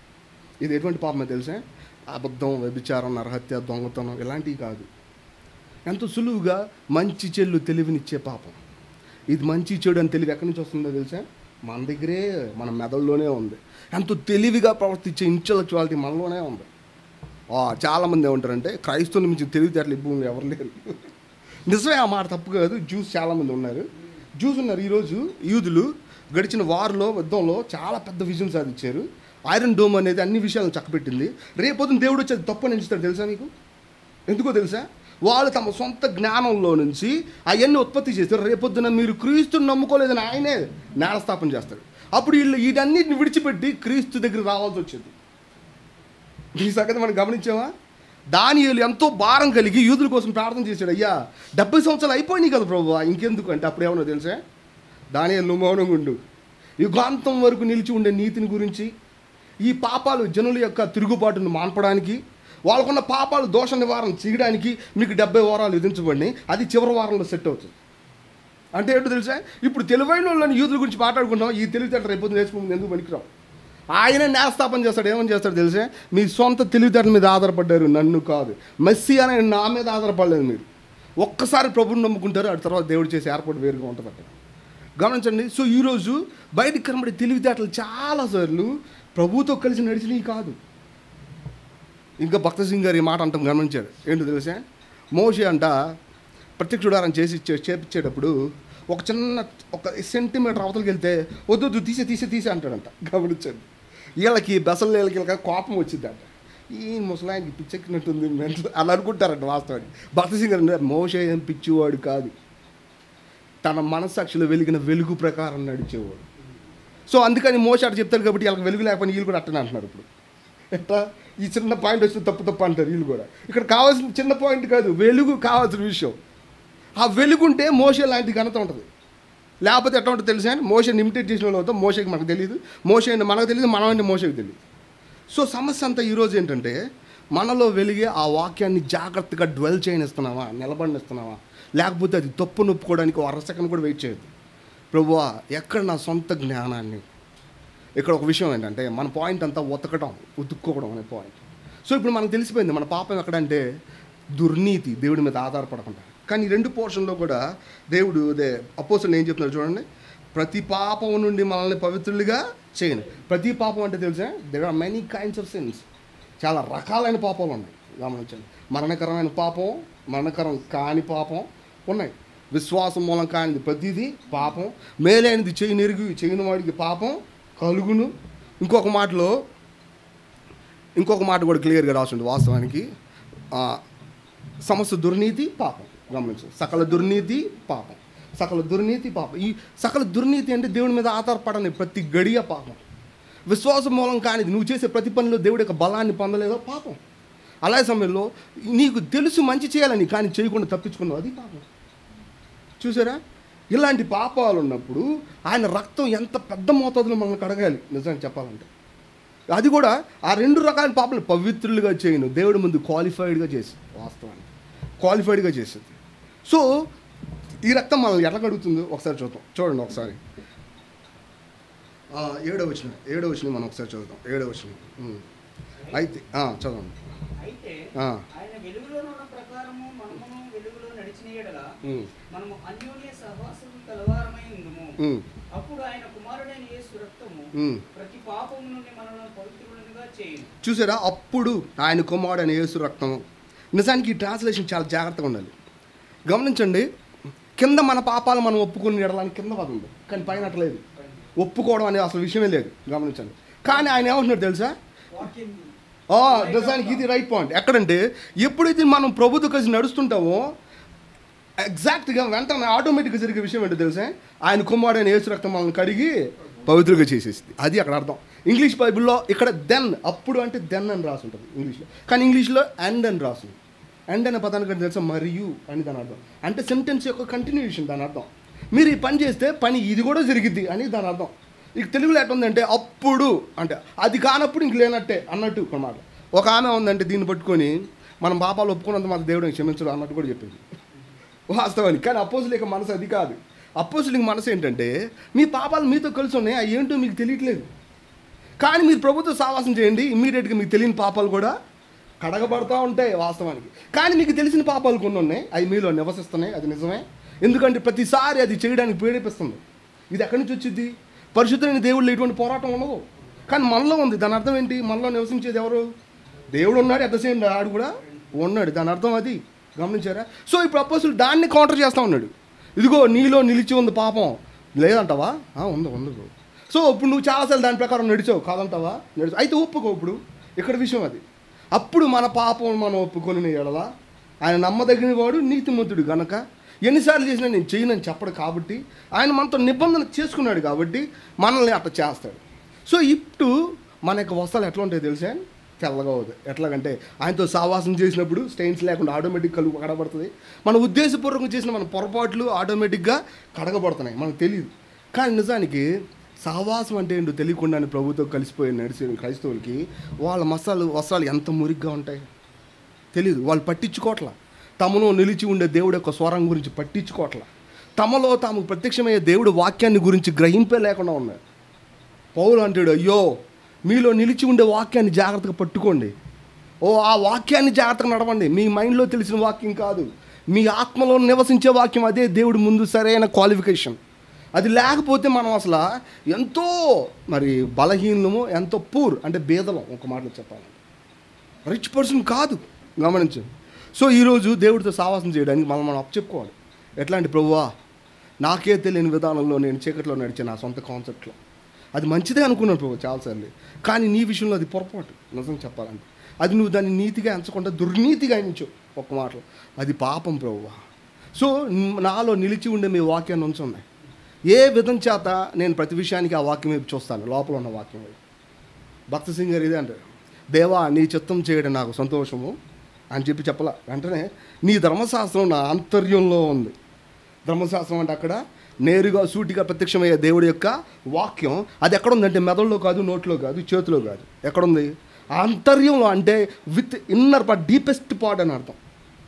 ఇది ఎటువంటి పాపమే తెలుసా అబద్ధం వ్యభిచారం నరహత్య దొంగతనం ఇలాంటివి కాదు ఎంతో సులువుగా మంచి చెల్లు తెలివినిచ్చే పాపం ఇది మంచి చెడు అని తెలివి ఎక్కడి నుంచి వస్తుందో తెలుసా మన దగ్గరే మన మెదడులోనే ఉంది ఎంతో తెలివిగా ప్రవర్తించే ఇంటలెక్చువాలిటీ మనలోనే ఉంది ఆ, చాలామంది ఏమంటారంటే క్రైస్తవుల నుంచి తెలివితేటలు ఇవ్వు ఎవరు లేరు నిజమే ఆ మాట తప్పు కాదు జ్యూస్ చాలామంది ఉన్నారు జ్యూస్ ఉన్నారు ఈరోజు యూదులు గడిచిన వారిలో యుద్ధంలో చాలా పెద్ద విజయం సాధించారు ఐరన్ డోమ్ అనేది అన్ని విషయాలను చక్కబెట్టింది రేపొద్దున దేవుడు వచ్చేది తప్పు అని ఎంచుతాడు తెలుసా మీకు ఎందుకో తెలుసా వాళ్ళు తమ సొంత జ్ఞానంలో నుంచి అవన్నీ ఉత్పత్తి చేస్తారు రేపొద్దున మీరు క్రీస్తుని నమ్ముకోలేదని ఆయనే నేలస్థాపన చేస్తాడు అప్పుడు వీళ్ళు వీటన్నిటిని విడిచిపెట్టి క్రీస్తు దగ్గర రావాల్సి వచ్చింది ఈ సంగతి మనం గమనించామా దానియేలు ఎంతో భారం కలిగి యూదుల కోసం ప్రార్థన చేశాడు అయ్యా డెబ్బై సంవత్సరాలు అయిపోయినాయి కదా ప్రభు ఇంకెందుకు అంటే అప్పుడు ఏమన్నా తెలుసా దానియేలు నువ్వు మౌనంగా ఉండు యుగాంతం వరకు నిలిచి ఉండే నీతిని గురించి ఈ పాపాలు జనుల యొక్క తిరుగుబాటును మాన్పడానికి వాళ్ళకున్న పాపాలు దోష నివారణ చేయడానికి మీకు డెబ్బై వారాలు విధించబడినాయి అది చివరి వారంలో సెట్ అవుతుంది అంటే ఏంటో తెలుసా ఇప్పుడు తెలివైన వాళ్ళని యూదుల గురించి మాట్లాడుకుంటాం ఈ తెలివితేటలు రేపు నేర్చుకుంటుంది ఎందుకు పనికిరావు ఆయన న్యాయస్థాపన చేస్తాడు ఏమని చేస్తాడు తెలుసా మీ సొంత తెలివితేటల మీద ఆధారపడ్డారు నన్ను కాదు మెస్సి అనే నా మీద ఆధారపడలేదు మీరు ఒక్కసారి ప్రభుని నమ్ముకుంటారు ఆ తర్వాత దేవుడు చేసే ఏర్పాటు వేరుగా ఉంటుంది అక్కడ గమనించండి సో ఈరోజు బయటికి కనబడే తెలివితేటలు చాలాసార్లు ప్రభుతో కలిసి నడిచినవి కాదు ఇంకా భక్త సింగ్ గారు ఈ మాట అంటాం గమనించారు ఏంటో తెలుసా మోషే అంట ప్రత్యక్షుడారం చేసి ఇచ్చే- చేపించేటప్పుడు ఒక చిన్న ఒక సెంటీమీటర్ అవతలకి వెళ్తే వద్దు వద్దు తీసే తీసే తీసే అంటాడంట గమనించండి వీళ్ళకి బెసలు వీళ్ళకి వీళ్ళకి కోపం వచ్చిందంట ఈ ముసలాయనకి పిచ్చెక్కినట్టుంది మెంటల్ అని అనుకుంటారంట వాస్తవానికి భక్త సింగ్ గారు అంటే మోషే ఏం పిచ్చివాడు కాదు తన మనస్సాక్షిలో వెలిగిన వెలుగు ప్రకారం నడిచేవాడు సో అందుకని మోస అటు చెప్తారు కాబట్టి వీళ్ళకి వెలుగు లేకపోయినా వీళ్ళు కూడా అట్టనే అంటున్నారు ఇప్పుడు ఎట్లా ఈ చిన్న పాయింట్ వస్తే తప్పు తప్పు అంటారు వీళ్ళు కూడా ఇక్కడ కావాల్సిన చిన్న పాయింట్ కాదు వెలుగు కావాల్సిన విషయం ఆ వెలుగుంటే మోసే లాంటి ఘనత ఉంటుంది లేకపోతే ఎట్లా ఉంటుంది తెలుసా మోషన్ ఇమిటేట్ చేసిన వాళ్ళు అవుతాం మోసకి మనకు తెలియదు మోస మనకు తెలియదు మనం అంటే మోసకి తెలియదు సో సమస్య అంతా ఈరోజు ఏంటంటే మనలో వెలిగే ఆ వాక్యాన్ని జాగ్రత్తగా డ్వెల్ చేయనిస్తున్నావా నిలబడినిస్తున్నావా లేకపోతే అది తప్పు నొప్పుకోవడానికి అర సెకండ్ కూడా వెయిట్ చేయదు ప్రభువా ఎక్కడ నా సొంత జ్ఞానాన్ని ఇక్కడ ఒక విషయం ఏంటంటే మన పాయింట్ అంతా ఉతకడం ఉతుక్కోవడం అనే పాయింట్ సో ఇప్పుడు మనకు తెలిసిపోయింది మన పాపం ఎక్కడంటే దుర్నీతి దేవుడి మీద ఆధారపడకుండా కానీ ఈ రెండు పోర్షన్లో కూడా దేవుడు అదే అపోసలు ఏం చెప్తున్నారు చూడండి ప్రతి పాపం నుండి మనల్ని పవిత్రులుగా చేయను ప్రతి పాపం అంటే తెలుసా there are many kinds of sins చాలా రకాలైన పాపాలు ఉన్నాయి గమనించండి మరణకరమైన పాపం మరణకరం కాని పాపం ఉన్నాయి విశ్వాసం మూలం కానిది ప్రతిదీ పాపం మేలైనది చేయి నెరుగు చేయని వాడికి పాపం కలుగును ఇంకొక మాటలో ఇంకొక మాట కూడా క్లియర్గా రాసింది వాస్తవానికి ఆ, సమస్త దుర్నీతి పాపం గమనించు సకల దుర్నీతి పాపం సకల దుర్నీతి పాపం ఈ సకల దుర్నీతి అంటే దేవుడి మీద ఆధారపడని ప్రతి గడియ పాపం విశ్వాసం మూలం కానిది నువ్వు చేసే ప్రతి పనిలో దేవుడి యొక్క బలాన్ని పొందలేదో పాపం అలాగే సమయంలో నీకు తెలుసు మంచి చేయాలని కానీ చేయకుండా తప్పించుకున్నావు అది పాపం చూసారా ఇలాంటి పాపాలు ఉన్నప్పుడు ఆయన రక్తం ఎంత పెద్ద మోతాదులో మనల్ని కడగాలి నిజంగా చెప్పాలంటే అది కూడా ఆ రెండు రకాల పాపలు పవిత్రులుగా చేయను దేవుడి ముందు క్వాలిఫైడ్గా చేసి వాస్తవానికి క్వాలిఫైడ్గా చేసేది సో ఈ రక్తం మనల్ని ఎట్లా కడుగుతుందో ఒకసారి చూద్దాం చూడండి ఒకసారి ఆ, ఏడో వచ్చిన ఏడో వచ్చిన మనం ఒకసారి చూద్దాం ఏడో వచ్చిన అయితే ఆ, చదవండి అయితే ఆ. ఆయన వెలుగులో ఉన్న ప్రకారము మనమును వెలుగులో నడిచిన ఎడల ఉమ్, మనము అన్యోన్య సహవాసం కలవారమై ఉందుము ఉమ్, అప్పుడు ఆయన కుమారుడైన యేసు రక్తము ఉమ్. ప్రతి పాపము నుండి మనల్ని పవిత్రులుగా చేయను చూసారా అప్పుడు ఆయన కుమారుడు అని యేసు రక్తం నిజానికి ఈ ట్రాన్స్లేషన్ చాలా జాగ్రత్తగా ఉండాలి గమనించండి కింద మన పాపాలు మనం ఒప్పుకుని ఎడడానికి కింద పదం ఉంది కానీ పైన అట్లేదు ఒప్పుకోవడం అనేది అసలు విషయమే లేదు గమనించండి కానీ ఆయన ఏమంటున్నాడు తెలుసా ఆ, నిజానికి ఇది రైట్ పాయింట్ ఎక్కడంటే ఎప్పుడైతే మనం ప్రభుత్వ కలిసి నడుస్తుంటామో ఎగ్జాక్ట్గా వెంటనే ఆటోమేటిక్గా జరిగే విషయం ఏంటో తెలుసా ఆయన కుమారుడైన యేసు రక్తం మనల్ని కడిగి పవిత్రులుగా చేసేసింది అది అక్కడ అర్థం ఇంగ్లీష్ బైబిల్లో ఇక్కడ దెన్ అప్పుడు అంటే దెన్ అని రాసి ఉంటుంది ఇంగ్లీష్లో కానీ ఇంగ్లీష్లో అండ్ అని రాసింది అండ్ అనే పదానికి అంటే తెలుసా మరియు అని దాని అర్థం అంటే సెంటెన్స్ యొక్క కంటిన్యూషన్ దాని అర్థం మీరు ఈ పని చేస్తే పని ఇది కూడా జరిగిద్ది అని దాని అర్థం ఇక తెలుగులో ఎట్లా ఉందంటే అప్పుడు అంటే అది కానప్పుడు ఇంక లేనట్టే అన్నట్టు అన్నమాట ఒక ఆమె ఉందంటే దీన్ని పట్టుకొని మనం పాపాలు ఒప్పుకున్నంత మాత్రం దేవుడిని క్షమించడు అన్నట్టు కూడా చెప్పింది వాస్తవానికి కానీ అపోజిలిక మనసు అది కాదు అపోజిలిక మనసు ఏంటంటే మీ పాపాలు మీతో కలిసి ఉన్నాయి అవి ఏంటో మీకు తెలియట్లేదు కానీ మీరు ప్రభుత్వ సావాసం చేయండి ఇమ్మీడియట్గా మీకు తెలియని పాపాలు కూడా కడగబడతా ఉంటాయి వాస్తవానికి కానీ మీకు తెలిసిన పాపాలు కొన్ని ఉన్నాయి అవి మీలో నివసిస్తున్నాయి అది నిజమే ఎందుకంటే ప్రతిసారి అది చేయడానికి ప్రేరేపిస్తుంది ఇది ఎక్కడి నుంచి వచ్చింది పరిశుద్ధమైన దేవుళ్ళు ఎటువంటి పోరాటం ఉండదు కానీ మనలో ఉంది దాని అర్థం ఏంటి మనలో నివసించేది ఎవరు దేవుడు ఉన్నాడు ఎంత సేమ్ ఆడు కూడా ఉన్నాడు దాని అర్థం అది గమనించారా సో ఇప్పుడు అపోసులు దాన్ని కౌంటర్ చేస్తూ ఉన్నాడు ఇదిగో నీలో నిలిచి ఉంది పాపం లేదంటావా ఆ, ఉంది ఉంది బ్రో. సో ఇప్పుడు నువ్వు చాలాసార్లు దాని ప్రకారం నడిచావు కాదంటావా నడిచావు అయితే ఒప్పుకో ఇప్పుడు ఇక్కడ విషయం అది అప్పుడు మన పాపం మనం ఒప్పుకొని ఎడలా ఆయన నమ్మదగిన వాడు నీతిమంతుడు గనక ఎన్నిసార్లు చేసినా నేను చేయనని చెప్పడు కాబట్టి ఆయన మనతో నిబంధన చేసుకున్నాడు కాబట్టి మనల్ని అట్లా చేస్తాడు సో ఇప్పుడు మన యొక్క వస్త్రాలు ఎట్లా ఉంటాయో తెలుసా తెల్లగా అవుతాయి ఎట్లాగంటే ఆయనతో సావాసం చేసినప్పుడు స్టెయిన్స్ లేకుండా ఆటోమేటిక్ కలుగు కడగబడుతుంది మన ఉద్దేశపూర్వకంగా చేసిన మన పొరపాట్లు ఆటోమేటిక్గా కడగబడుతున్నాయి మనకు తెలియదు కానీ నిజానికి సహవాసం అంటే ఏంటో తెలియకుండానే ప్రభుత్వం కలిసిపోయి నడిచిన క్రైస్తవులకి వాళ్ళ మసాలు వస్త్రాలు ఎంత మురిగ్గా ఉంటాయి తెలియదు వాళ్ళు పట్టించుకోవట్ల తమలో నిలిచి ఉండే దేవుడు యొక్క స్వరం గురించి పట్టించుకోవట్ల తమలో తాము ప్రత్యక్షమయ్యే దేవుడు వాక్యాన్ని గురించి గ్రహింపే లేకుండా ఉన్నారు పౌలు అంటాడు అయ్యో మీలో నిలిచి ఉండే వాక్యాన్ని జాగ్రత్తగా పట్టుకోండి ఓ ఆ వాక్యాన్ని జాగ్రత్తగా నడవండి మీ మైండ్లో తెలిసిన వాక్యం కాదు మీ ఆత్మలో నివసించే వాక్యం అదే దేవుడి ముందు సరైన క్వాలిఫికేషన్ అది లేకపోతే మనం అసలు ఎంతో మరి బలహీనము ఎంతో పూర్ అంటే బేదలం ఒక మాటలో చెప్పాలంటే రిచ్ పర్సన్ కాదు గమనించండి సో ఈరోజు దేవుడితో సావాసం చేయడానికి మనం మనం చెప్పుకోవాలి ఎట్లాంటి ప్రభువా నాకే తెలియని విధానంలో నేను చీకట్లో నడిచే నా సొంత కాన్సెప్ట్లో అది మంచిదే అనుకున్నాను ప్రభు చాలాసార్లు కానీ నీ విషయంలో అది పొరపాటు నిజం చెప్పాలంటే అది నువ్వు దాన్ని నీతిగా ఎంచకుండా దుర్నీతిగా ఎంచు ఒక మాటలో అది పాపం ప్రభువా సో న్- నాలో నిలిచి ఉండే మీ వాక్యాన్ని ఉంచున్నాయి ఏ విధం చేత నేను ప్రతి విషయానికి ఆ వాక్యం వైపు చూస్తాను లోపల ఉన్న వాక్యం వైపు భక్త సింగ్ గారు ఇదే అంటారు దేవా నీ చిత్తం చేయడం నాకు సంతోషము అని చెప్పి చెప్పలా వెంటనే నీ ధర్మశాస్త్రం నా ఆంతర్యంలో ఉంది ధర్మశాస్త్రం అంటే అక్కడ నేరుగా సూటిగా ప్రత్యక్షమయ్యే దేవుడి యొక్క వాక్యం అది ఎక్కడ ఉందంటే మెదడులో కాదు నోట్లో కాదు చేతిలో కాదు ఎక్కడుంది ఆంతర్యంలో అంటే with inner part deepest part అని అర్థం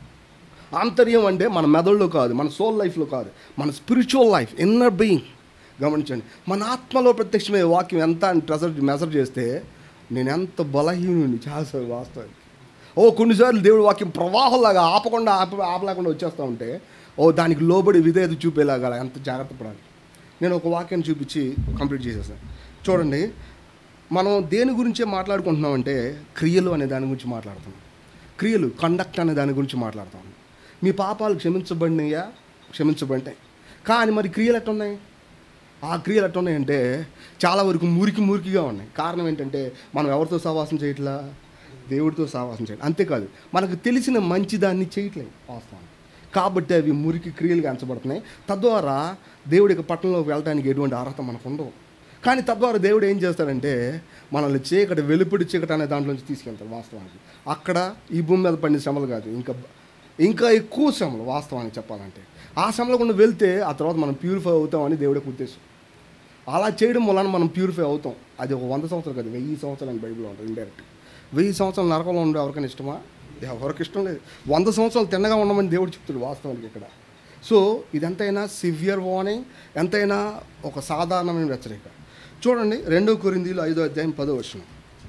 ఆంతర్యం అంటే మన మెదడులో కాదు మన సోల్ లైఫ్లో కాదు మన స్పిరిచువల్ లైఫ్ ఇన్నర్ బీయింగ్ గమనించండి మన ఆత్మలో ప్రత్యక్షమయ్యే వాక్యం ఎంత అని ట్రెజర్ మెజర్ చేస్తే నేను ఎంత బలహీనుని చాలాసార్లు వాస్తవానికి ఓ కొన్నిసార్లు దేవుడి వాక్యం ప్రవాహంలాగా ఆపకుండా ఆప ఆపలేకుండా వచ్చేస్తూ ఉంటే ఓ దానికి లోబడి విధేయత చూపేలాగా ఎంత జాగ్రత్త పడాలి నేను ఒక వాక్యాన్ని చూపించి కంప్లీట్ చేసేసాను చూడండి మనం దేని గురించే మాట్లాడుకుంటున్నామంటే క్రియలు అనే దాని గురించి మాట్లాడుతున్నాం క్రియలు కండక్ట్ అనే దాని గురించి మాట్లాడుతాం మీ పాపాలు క్షమించబడినయా క్షమించబడినాయి కానీ మరి క్రియలు ఎట్టున్నాయి ఆ క్రియలు ఎట్టున్నాయంటే చాలా వరకు మురికి మురికిగా ఉన్నాయి కారణం ఏంటంటే మనం ఎవరితో సహవాసం చేయట్లా దేవుడితో సహవాసం చేయట్లా అంతేకాదు మనకు తెలిసిన మంచి దాన్ని చేయట్లేదు వాస్తవానికి కాబట్టి అవి మురికి క్రియలుగా ఎంచబడుతున్నాయి తద్వారా దేవుడి యొక్క పట్టణంలోకి వెళ్ళడానికి ఎటువంటి అర్హత మనకు ఉండవు కానీ తద్వారా దేవుడు ఏం చేస్తాడంటే మనల్ని చీకటి వెలుపడి చీకటి అనే దాంట్లోంచి తీసుకెళ్తాడు వాస్తవానికి అక్కడ ఈ భూమి మీద పడిన శ్రమలు కాదు ఇంకా ఇంకా ఎక్కువ శ్రమలు వాస్తవానికి చెప్పాలంటే ఆ శ్రమలోకుండా వెళ్తే ఆ తర్వాత మనం ప్యూరిఫై అవుతామని దేవుడికి ఉద్దేశం అలా చేయడం వలన మనం ప్యూరిఫై అవుతాం అది ఒక వంద సంవత్సరాలు కాదు వెయ్యి సంవత్సరాలు అని బైబిల్లో ఉంటుంది ఇండైరెక్ట్ వెయ్యి సంవత్సరాలు నరకంలో ఉండే ఎవరికైనా ఇష్టమా ఎవరికి ఇష్టం లేదు వంద సంవత్సరాలు తిన్నగా ఉండమని దేవుడు చెప్తాడు వాస్తవానికి ఇక్కడ సో ఇదెంతైనా సివియర్ వార్నింగ్ ఎంతైనా ఒక సాధారణమైన హెచ్చరిక చూడండి రెండో కొరిందీలు ఐదో అధ్యాయం పదో వచనం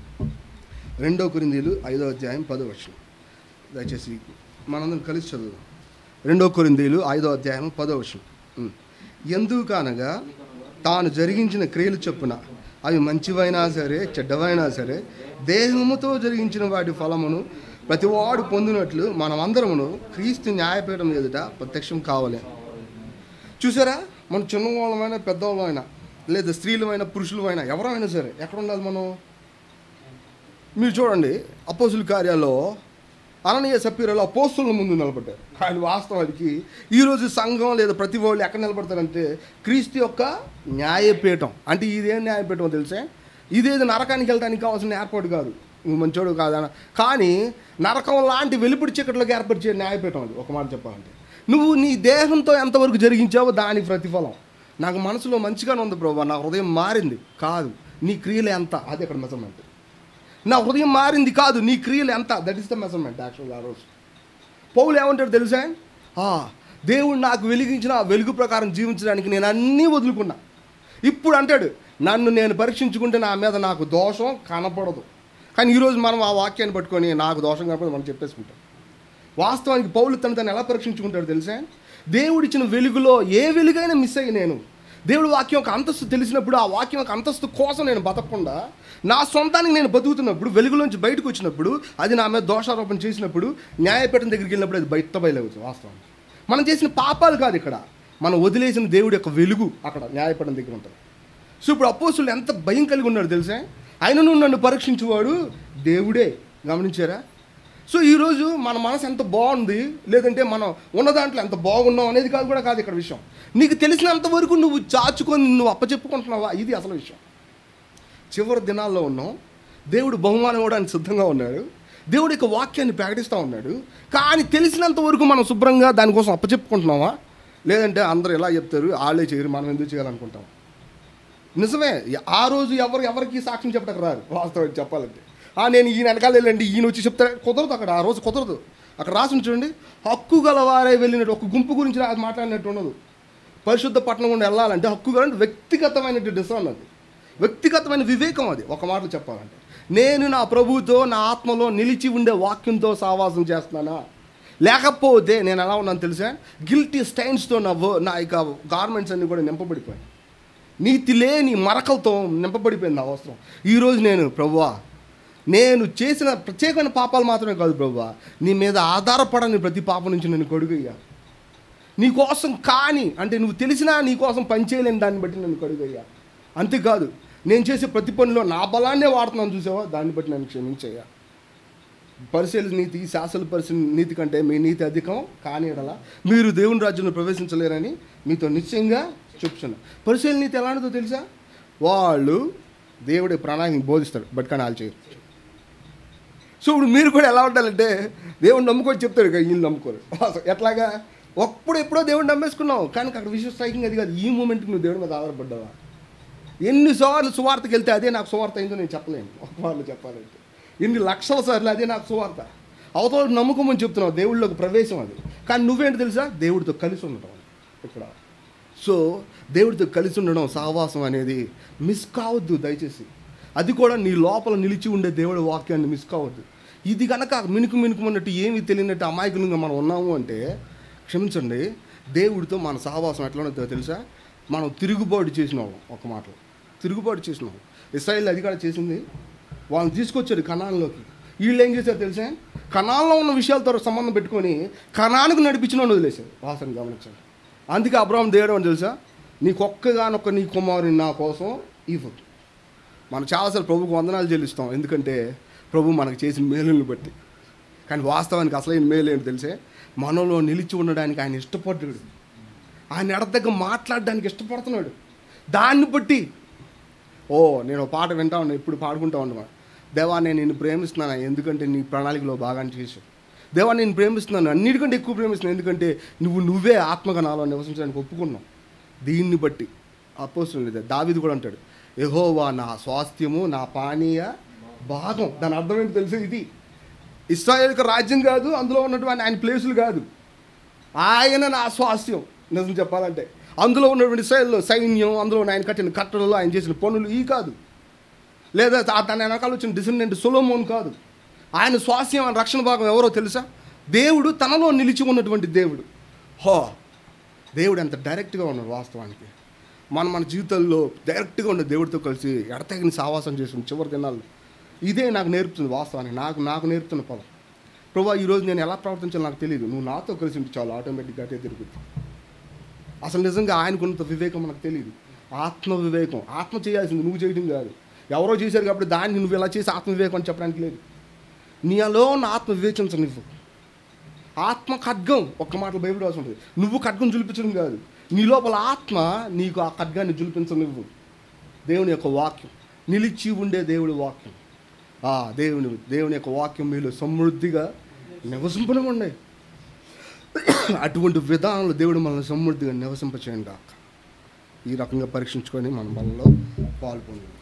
రెండో కొరిందీలు ఐదో అధ్యాయం పదో వచనం దయచేసి మనందరం కలిసి చదువుదాం రెండో కొరిందీలు ఐదో అధ్యాయం పదో వచనం ఉమ్. ఎందుకు అనగా తాను జరిగించిన క్రియలు చొప్పున అవి మంచివైనా సరే చెడ్డవైనా సరే దేహముతో జరిగించిన వాటి ఫలమును ప్రతివాడు పొందినట్లు మనమందరమును క్రీస్తు న్యాయపీఠం ఎదుట ప్రత్యక్షం కావాలి చూసారా మనం చిన్నవాళ్ళమైనా పెద్దవాళ్ళమైనా లేదా స్త్రీలమైనా పురుషులమైనా ఎవరైనా సరే ఎక్కడ ఉండాలి మనం మీరు చూడండి అపోసుల కార్యాల్లో అననీయ సప్పీరాలు అపోస్తుల ముందు నిలబడ్డారు కానీ వాస్తవానికి ఈరోజు సంఘం లేదా ప్రతి వాళ్ళు ఎక్కడ నిలబడతారంటే క్రీస్తు యొక్క న్యాయపీఠం అంటే ఇదేం న్యాయపీఠం తెలుసా ఇదేది నరకానికి వెళ్ళడానికి కావాల్సిన ఏర్పాటు కాదు నువ్వు మంచోడు కాదన కానీ నరకం లాంటి వెలుపుడి చీకట్లోకి ఏర్పరిచే న్యాయపీఠం అది ఒక మాట చెప్పాలంటే నువ్వు నీ దేహంతో ఎంతవరకు జరిగించావో దానికి ప్రతిఫలం నాకు మనసులో మంచిగానే ఉంది ప్రభు నా హృదయం మారింది కాదు నీ క్రియలు ఎంత అది అక్కడ మెజర్మెంట్ నా హృదయం మారింది కాదు నీ క్రియలు ఎంత దట్ ఇస్ ద మెజర్మెంట్ యాక్చువల్గా ఆ రోజు పౌలు ఏమంటాడు తెలుసా ఆ, దేవుడు నాకు వెలిగించిన ఆ వెలుగు ప్రకారం జీవించడానికి నేను అన్నీ వదులుకున్నా ఇప్పుడు అంటాడు నన్ను నేను పరీక్షించుకుంటే నా మీద నాకు దోషం కనపడదు కానీ ఈరోజు మనం ఆ వాక్యాన్ని పట్టుకొని నాకు దోషం కనపడదు మనం చెప్పేసుకుంటాం వాస్తవానికి పౌలు తను తను ఎలా పరీక్షించుకుంటాడు తెలుసా దేవుడిచ్చిన వెలుగులో ఏ వెలుగైనా మిస్ అయ్యి నేను దేవుడి వాక్యం ఒక అంతస్తు తెలిసినప్పుడు ఆ వాక్యం ఒక అంతస్తు కోసం నేను బతకకుండా నా సొంతానికి నేను బతుకుతున్నప్పుడు వెలుగులోంచి బయటకు వచ్చినప్పుడు అది నా మీద దోషారోపణ చేసినప్పుడు న్యాయపీఠం దగ్గరికి వెళ్ళినప్పుడు అది బయట బయలవుతుంది వాస్తవానికి మనం చేసిన పాపాలు కాదు ఇక్కడ మనం వదిలేసిన దేవుడి యొక్క వెలుగు అక్కడ న్యాయపీఠం దగ్గర ఉంటుంది సో ఇప్పుడు అపోసులు ఎంత భయం కలిగి ఉన్నాడు తెలుసా ఆయనను నన్ను పరీక్షించేవాడు దేవుడే గమనించారా సో ఈరోజు మన మనసు ఎంత బాగుంది లేదంటే మనం ఉన్న దాంట్లో ఎంత బాగున్నాం అనేది కాదు కూడా కాదు ఇక్కడ విషయం నీకు తెలిసినంత వరకు నువ్వు చాచుకొని నువ్వు అప్పచెప్పుకుంటున్నావా ఇది అసలు విషయం చివరి దినాల్లో ఉన్నాం దేవుడు బహుమానం ఇవ్వడానికి సిద్ధంగా ఉన్నాడు దేవుడి యొక్క వాక్యాన్ని ప్రకటిస్తూ ఉన్నాడు కానీ తెలిసినంత వరకు మనం శుభ్రంగా దానికోసం అప్పచెప్పుకుంటున్నావా లేదంటే అందరూ ఎలా చెప్తారు వాళ్ళే చేయరు మనం ఎందుకు చేయాలనుకుంటాం నిజమే ఆ రోజు ఎవరు ఎవరికి సాక్ష్యం చెప్పడానికి రారు వాస్తవం చెప్పాలంటే ఆ నేను ఈయన వెనకాల వెళ్ళండి ఈయన వచ్చి చెప్తారు కుదరదు అక్కడ ఆ రోజు కుదరదు అక్కడ రాసి చూడండి హక్కు గలవారే వెళ్ళినట్టు ఒక గుంపు గురించి రా- మాట్లాడినట్టు ఉండదు పరిశుద్ధ పట్టణం గుండా వెళ్ళాలంటే హక్కు గల వ్యక్తిగతమైన డిసైన్ అది వ్యక్తిగతమైన వివేకం అది ఒక మాటలో చెప్పాలంటే నేను నా ప్రభువుతో నా ఆత్మలో నిలిచి ఉండే వాక్యంతో సావాసం చేస్తున్నానా లేకపోతే నేను ఎలా ఉన్నాను తెలుసా గిల్టీ స్టైన్స్తో నా వ- నా యొక్క గార్మెంట్స్ అన్నీ కూడా నింపబడిపోయాయి నీతి లేని మరకలతో నింపబడిపోయింది నా అవసరం ఈరోజు నేను ప్రభువా నేను చేసిన ప్రత్యేకమైన పాపాలు మాత్రమే కాదు ప్రభువా నీ మీద ఆధారపడని ప్రతి పాపం నుంచి నేను కొడుగయ్యా నీ కోసం కాని అంటే నువ్వు తెలిసినా నీ కోసం పనిచేయలేని దాన్ని బట్టి నన్ను కడుగయ్యా అంతేకాదు నేను చేసే ప్రతి పనిలో నా బలాన్నే వాడుతున్నాను చూసావా దాన్ని బట్టి నన్ను క్షమించయ్యా పరిశీలి నీతి శాసన పరిశీలి నీతి కంటే మీ నీతి అధికం కానీ ఎడల మీరు దేవుని రాజ్యంలో ప్రవేశించలేరని మీతో నిశ్చయంగా చెప్తున్నాను పరిశీలి నీతి ఎలాంటిదో తెలుసా వాళ్ళు దేవుడి ప్రణాళిక బోధిస్తారు బట్ కానీ వాళ్ళు చేయరు సో ఇప్పుడు మీరు కూడా ఎలా ఉండాలంటే దేవుడు నమ్ముకొని చెప్తాడు ఇక వీళ్ళు నమ్ముకోరు అసలు ఎట్లాగా అప్పుడు ఎప్పుడో దేవుడు నమ్మేసుకున్నావు కానీ అక్కడ విషయం స్ట్రైకింగ్ అది కాదు ఈ మూమెంట్కి నువ్వు దేవుడి మీద ఆధారపడ్డావా ఎన్నిసార్లు సువార్తకి వెళ్తే అదే నాకు సువార్త అయిందో నేను చెప్పలేను ఒక వాళ్ళు చెప్పాలంటే ఎన్ని లక్షల సార్లు అదే నాకు సువార్త అవతల నమ్మకం అని చెప్తున్నావు దేవుళ్ళకి ప్రవేశం అది కానీ నువ్వేంటి తెలుసా దేవుడితో కలిసి ఉండటం ఇక్కడ సో దేవుడితో కలిసి ఉండడం సహవాసం అనేది మిస్ కావద్దు దయచేసి అది కూడా నీ లోపల నిలిచి ఉండే దేవుడి వాక్యాన్ని మిస్ కావద్దు ఇది కనుక మినుకు మినుకుమన్నట్టు ఏమీ తెలియనట్టు అమాయకులంగా మనం ఉన్నాము అంటే క్షమించండి దేవుడితో మన సహవాసం ఎట్లా ఉంటుందో తెలుసా మనం తిరుగుబాటు చేసిన వాళ్ళం ఒక మాటలో తిరుగుబాటు చేసిన వాళ్ళం ఇస్రాయిల్ అది కూడా చేసింది వాళ్ళని తీసుకొచ్చారు కణాల్లోకి వీళ్ళు ఏం చేశారు తెలుసా కణాల్లో ఉన్న విషయాలతో సంబంధం పెట్టుకొని కణానికి నడిపించిన వాడిని వదిలేశారు వాసన గమనించండి అందుకే అబ్రాహం దేవుడు అని తెలుసా నీకొక్కగానొక్క నీ కుమారుని నా కోసం ఇవ్వదు మనం చాలాసార్లు ప్రభుకు వందనాలు చెల్లిస్తాం ఎందుకంటే ప్రభు మనకు చేసిన మేలుని బట్టి కానీ వాస్తవానికి అసలైన మేలు ఏంటి తెలిసే మనలో నిలిచి ఉండడానికి ఆయన ఇష్టపడ్డాడు ఆయన ఎడదగ్గ మాట్లాడడానికి ఇష్టపడుతున్నాడు దాన్ని బట్టి ఓ నేను ఒక పాట వింటా ఉన్నా ఇప్పుడు పాడుకుంటా ఉన్నా దేవా నేను నిన్ను ప్రేమిస్తున్నాను ఎందుకంటే నీ ప్రణాళికలో బాగానే చేసావు దేవా నేను ప్రేమిస్తున్నాను అన్నిటికంటే ఎక్కువ ప్రేమిస్తున్నాను ఎందుకంటే నువ్వు నువ్వే ఆత్మగా నాలో నివసించడానికి ఒప్పుకున్నావు దీన్ని బట్టి అపోసం లేదు దావిది కూడా అంటాడు యెహోవా నా స్వాస్థ్యము నా పానీయ భాగం దాని అర్థం ఏంటి తెలుసు ఇది ఇస్రాయేల్ యొక్క రాజ్యం కాదు అందులో ఉన్నటువంటి ఆయన ప్లేసులు కాదు ఆయన నా స్వాస్థ్యం నిజం చెప్పాలంటే అందులో ఉన్నటువంటి ఇస్రాయేల్లో సైన్యం అందులో ఉన్న ఆయన కట్టిన కట్టడలు ఆయన చేసిన పనులు ఈ కాదు లేదా తా- తన వెనకాల వచ్చిన డిసెండెంట్ సొలోమోన్ కాదు ఆయన స్వాస్థ్యం ఆయన రక్షణ భాగం ఎవరో తెలుసా దేవుడు తనలో నిలిచి ఉన్నటువంటి దేవుడు హో దేవుడు ఎంత డైరెక్ట్గా ఉన్నాడు వాస్తవానికి మనం మన జీవితాల్లో డైరెక్ట్గా ఉన్న దేవుడితో కలిసి ఎడతగిన సావాసం చేసిన చివరి దినాల్లో ఇదే నాకు నేర్పుతుంది వాస్తవానికి నాకు నాకు నేర్పుతున్న పదం ప్రభా ఈరోజు నేను ఎలా ప్రవర్తించాలో నాకు తెలియదు నువ్వు నాతో కలిసి ఉంటే చాలు ఆటోమేటిక్గా అటే తిరుగుతుంది అసలు నిజంగా ఆయనకున్నంత వివేకం మనకు తెలియదు ఆత్మ వివేకం ఆత్మ చేయాల్సింది నువ్వు చేయడం కాదు ఎవరో చేశారు కాబట్టి దాన్ని నువ్వు ఇలా చేసి ఆత్మ వివేకం అని చెప్పడానికి లేదు నీలో ఉన్న ఆత్మ వివేచించ నువ్వు ఆత్మ ఖడ్గం ఒక్క మాటలు బైబిల్ రాసి ఉంటుంది నువ్వు ఖడ్గం జులిపించడం కాదు నీ లోపల ఆత్మ నీకు ఆ ఖడ్గాన్ని జులిపించనివ్వు దేవుని యొక్క వాక్యం నిలిచి ఉండే దేవుడి వాక్యం ఆ దేవుని దేవుని యొక్క వాక్యం మీలో సమృద్ధిగా నివసింపనివ్వండి అటువంటి విధానంలో దేవుడు మనల్ని సమృద్ధిగా నివసింపచేయండి కాక ఈ రకంగా పరీక్షించుకొని మన మనలో పాల్గొందాం